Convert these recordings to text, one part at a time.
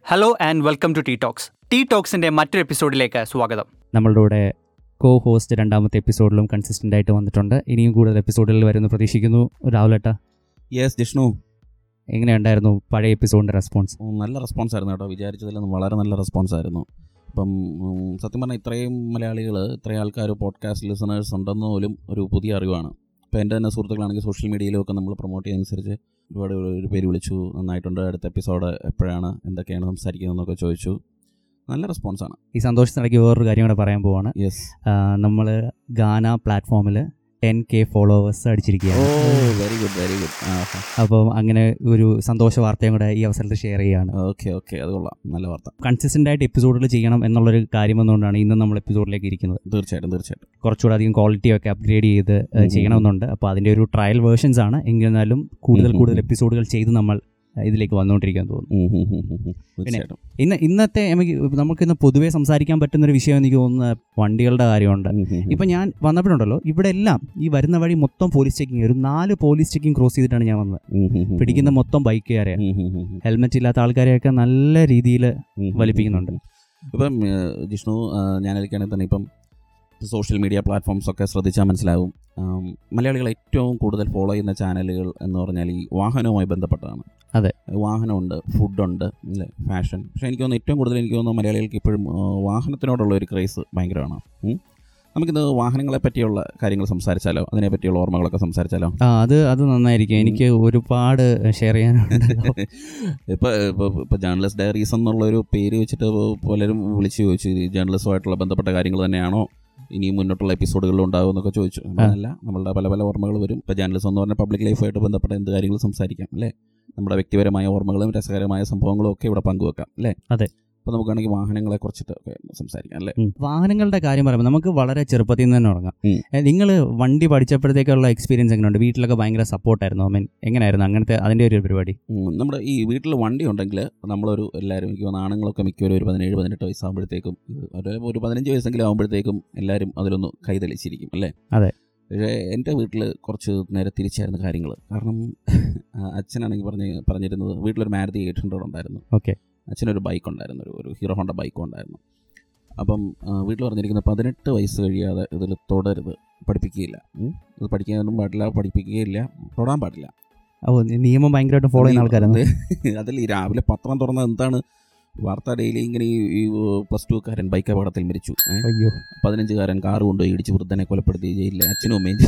Hello and welcome to T talks T ടോക്സിന്റെ മറ്റൊരു എപ്പിസോഡിലേക്ക് സ്വാഗതം നമ്മളുടെ കൂടെ കോ ഹോസ്റ്റ് രണ്ടാമത്തെ എപ്പിസോഡിലും കൺസിസ്റ്റൻ്റ് ആയിട്ട് വന്നിട്ടുണ്ട് ഇനിയും കൂടുതൽ എപ്പിസോഡുകളിൽ വരുമെന്ന് പ്രതീക്ഷിക്കുന്നു രാഹുലേട്ട യെസ് ജിഷ്ണു എങ്ങനെയുണ്ടായിരുന്നു പഴയ എപ്പിസോഡിൻ്റെ റെസ്പോൺസ് ഉം, നല്ല റെസ്പോൺസ് ആയിരുന്നു കേട്ടോ വിചാരിച്ചതിൽ നിന്ന് വളരെ നല്ല റെസ്പോൺസ് ആയിരുന്നു അപ്പം ഉം, സത്യം പറഞ്ഞാൽ ഇത്രയും മലയാളികൾ ഇത്രയും ആൾക്കാർ പോഡ്കാസ്റ്റ് ലിസണേഴ്സ് ഉണ്ടെന്ന് പോലും ഒരു പുതിയ അറിവാണ് ഇപ്പോൾ എൻ്റെ തന്നെ സുഹൃത്തുക്കളാണെങ്കിൽ സോഷ്യൽ മീഡിയയിലും ഒക്കെ നമ്മൾ പ്രൊമോട്ട് ചെയ്യുന്നതനുസരിച്ച് ഒരുപാട് ഒരു പേര് വിളിച്ചു നന്നായിട്ടുണ്ട് അടുത്ത എപ്പിസോഡ് എപ്പോഴാണ് എന്തൊക്കെയാണ് സംസാരിക്കുന്നതെന്നൊക്കെ ചോദിച്ചു നല്ല റെസ്പോൺസാണ് ഈ സന്തോഷത്തിനിടയ്ക്ക് വേറൊരു കാര്യം കൂടെ പറയാൻ പോവാണ് യെസ് നമ്മൾ ഗാന പ്ലാറ്റ്ഫോമിൽ ടെൻ കെ ഫോളോവേഴ്സ് ഓ അടിച്ചിരിക്കുകയാണ് വെരി ഗുഡ് വെരി ഗുഡ് അപ്പോൾ അങ്ങനെ ഒരു സന്തോഷ വാർത്തയും കൂടെ ഈ അവസരത്തിൽ ഷെയർ ചെയ്യുകയാണ് ഓക്കെ ഓക്കെ അത് കൊള്ളാം നല്ല വാർത്ത കൺസിസ്റ്റൻ്റ് ആയിട്ട് എപ്പിസോഡുകൾ ചെയ്യണം എന്നുള്ളൊരു കാര്യം വന്നുകൊണ്ടാണ് ഇന്ന് നമ്മൾ എപ്പിസോഡിലേക്ക് ഇരിക്കുന്നത് തീർച്ചയായിട്ടും തീർച്ചയായിട്ടും കുറച്ചുകൂടെ അധികം ക്വാളിറ്റി ഒക്കെ അപ്ഗ്രേഡ് ചെയ്ത് ഏഹ്, ഉം. ചെയ്യണമെന്നുണ്ട് അപ്പോൾ അതിൻ്റെ ഒരു ട്രയൽ വേർഷൻസ് ആണ് എന്നിരുന്നാലും കൂടുതൽ ഉം. കൂടുതൽ എപ്പിസോഡുകൾ ചെയ്ത് നമ്മൾ ഏഹ്, ഇതിലേക്ക് വന്നുകൊണ്ടിരിക്കാൻ തോന്നുന്നു ഉം, ഉം, ഉം, ഉം, ഉം. തീർച്ചയായിട്ടും ഇന്ന് ഇന്നത്തെ നമുക്ക് നമുക്ക് ഇന്ന് പൊതുവേ സംസാരിക്കാൻ പറ്റുന്ന ഒരു വിഷയം എനിക്ക് തോന്നുന്നത് വണ്ടികളുടെ കാര്യമുണ്ട് ഉം, ഉം, ഉം. ഇപ്പം ഞാൻ വന്നപ്പോഴുണ്ടല്ലോ ഇവിടെ എല്ലാം ഈ വരുന്ന വഴി മൊത്തം പോലീസ് ചെക്കിങ് ഒരു നാല് പോലീസ് ചെക്കിങ് ക്രോസ് ചെയ്തിട്ടാണ് ഞാൻ വന്നത് ഉം, ഉം, ഉം, പിടിക്കുന്ന മൊത്തം ബൈക്കുകാരെ ഉം, ഉം, ഉം, ഉം. ഹെൽമെറ്റ് ഇല്ലാത്ത ആൾക്കാരെയൊക്കെ നല്ല രീതിയിൽ ഉം. വലിപ്പിക്കുന്നുണ്ട്. ഇപ്പം ഏഹ്, ജിഷ്ണു ഏഹ്, ഞാനൊരിക്കയാണെങ്കിൽ തന്നെ ഇപ്പം സോഷ്യൽ മീഡിയ പ്ലാറ്റ്ഫോംസ് ഒക്കെ ശ്രദ്ധിച്ചാൽ മനസ്സിലാവും ആം, മലയാളികൾ ഏറ്റവും കൂടുതൽ ഫോളോ ചെയ്യുന്ന ചാനലുകൾ എന്ന് പറഞ്ഞാൽ ഈ വാഹനവുമായി ബന്ധപ്പെട്ടതാണ് അതെ. വാഹനമുണ്ട് ഫുഡുണ്ട് അല്ലേ ഫാഷൻ പക്ഷേ എനിക്ക് തോന്നുന്നു ഏറ്റവും കൂടുതൽ എനിക്ക് തോന്നുന്നു മലയാളികൾക്ക് ഇപ്പോഴും ഏഹ്, വാഹനത്തിനോടുള്ള ഒരു ക്രേസ് ഭയങ്കരമാണ് ഉം. നമുക്കിന്ന് വാഹനങ്ങളെ പറ്റിയുള്ള കാര്യങ്ങൾ സംസാരിച്ചാലോ അതിനെ പറ്റിയുള്ള ഓർമ്മകളൊക്കെ സംസാരിച്ചാലോ ആ അത് അത് നന്നായിരിക്കും എനിക്ക് ഒരുപാട് ഷെയർ ചെയ്യാനുണ്ട് ഇപ്പോൾ ഇപ്പോൾ ഇപ്പോൾ ജേർണലിസ്റ്റ് ഡയറീസ് എന്നുള്ളൊരു പേര് വെച്ചിട്ട് പലരും വിളിച്ച് ചോദിച്ചു ഈ ജേർണലിസമായിട്ടുള്ള ബന്ധപ്പെട്ട കാര്യങ്ങൾ തന്നെയാണോ ഇനി മുന്നോട്ടുള്ള എപ്പിസോഡുകളിൽ ഉണ്ടാവും എന്നൊക്കെ ചോദിച്ചു അല്ല നമ്മളുടെ പല പല ഓർമ്മകൾ വരും ഇപ്പോൾ ജേർണലിസം എന്ന് പറഞ്ഞാൽ പബ്ലിക് ലൈഫായിട്ട് ബന്ധപ്പെട്ട എന്ത് കാര്യങ്ങളും സംസാരിക്കാം അല്ലേ നമ്മുടെ വ്യക്തിപരമായ ഓർമ്മകളും രസകരമായ സംഭവങ്ങളും ഒക്കെ ഇവിടെ പങ്കുവെക്കാം അല്ലേ അതെ. അപ്പോൾ നമുക്കാണെങ്കിൽ വാഹനങ്ങളെ കുറിച്ചിട്ട് ഒക്കെ സംസാരിക്കാം അല്ലേ ഉം. വാഹനങ്ങളുടെ കാര്യം പറയുമ്പോൾ നമുക്ക് വളരെ ചെറുപ്പത്തിൽ നിന്ന് തന്നെ തുടങ്ങാം ഉം. നിങ്ങൾ വണ്ടി പഠിച്ചപ്പോഴത്തേക്കുള്ള എക്സ്പീരിയൻസ് എങ്ങനെയുണ്ട് വീട്ടിലൊക്കെ ഭയങ്കര സപ്പോർട്ടായിരുന്നു ഐ മീൻ എങ്ങനെയായിരുന്നു അങ്ങനത്തെ അതിൻ്റെ ഒരു പരിപാടി ഉം, നമ്മുടെ ഈ വീട്ടിൽ വണ്ടി ഉണ്ടെങ്കിൽ നമ്മളൊരു എല്ലാവരും എനിക്ക് തോന്നുന്നു ആണുങ്ങളൊക്കെ മിക്കവരും ഒരു പതിനേഴ് പതിനെട്ട് വയസ്സാകുമ്പോഴത്തേക്കും ഒരു ഒരു പതിനഞ്ച് വയസ്സെങ്കിലും ആകുമ്പോഴത്തേക്കും എല്ലാവരും അതിലൊന്ന് കൈതെളിച്ചിരിക്കും അല്ലേ അതെ. പക്ഷേ എൻ്റെ വീട്ടിൽ കുറച്ച് നേരെ തിരിച്ചായിരുന്നു കാര്യങ്ങൾ കാരണം ആ, അച്ഛനാണെങ്കിൽ പറഞ്ഞ് പറഞ്ഞിരുന്നത് വീട്ടിലൊരു മാരുതി എയ്റ്റ് ഹൺഡ്രഡ് ഉണ്ടായിരുന്നു ഓക്കെ അച്ഛനൊരു ബൈക്ക് ഉണ്ടായിരുന്നു ഒരു ഒരു ഹീറോ ഹോണ്ട ബൈക്കും ഉണ്ടായിരുന്നു അപ്പം ആ, വീട്ടിൽ പറഞ്ഞിരിക്കുന്നത് പതിനെട്ട് വയസ്സ് കഴിയാതെ ഇതിൽ തുടരുത് പഠിപ്പിക്കുകയില്ല ഉം. ഇത് പഠിക്കാനും പാടില്ല പഠിപ്പിക്കുകയില്ല തൊടാൻ പാടില്ല ഓ നിയമം ഭയങ്കരമായിട്ട് ഫോളോ ചെയ്യുന്ന ആൾക്കാരാണ് അത് അതിൽ ഈ രാവിലെ പത്രം തുറന്ന എന്താണ് വാർത്ത ഡെയിലി ഇങ്ങനെ ഈ ഈ പ്ലസ് ടു കാരൻ ബൈക്ക് അപകടത്തിൽ മരിച്ചു ഏ? അയ്യോ പതിനഞ്ചുകാരൻ കാറ് കൊണ്ടുപോയി ഇടിച്ച് വൃദ്ധനെ കൊലപ്പെടുത്തി ജയിലിലെ അച്ഛനും അമ്മയും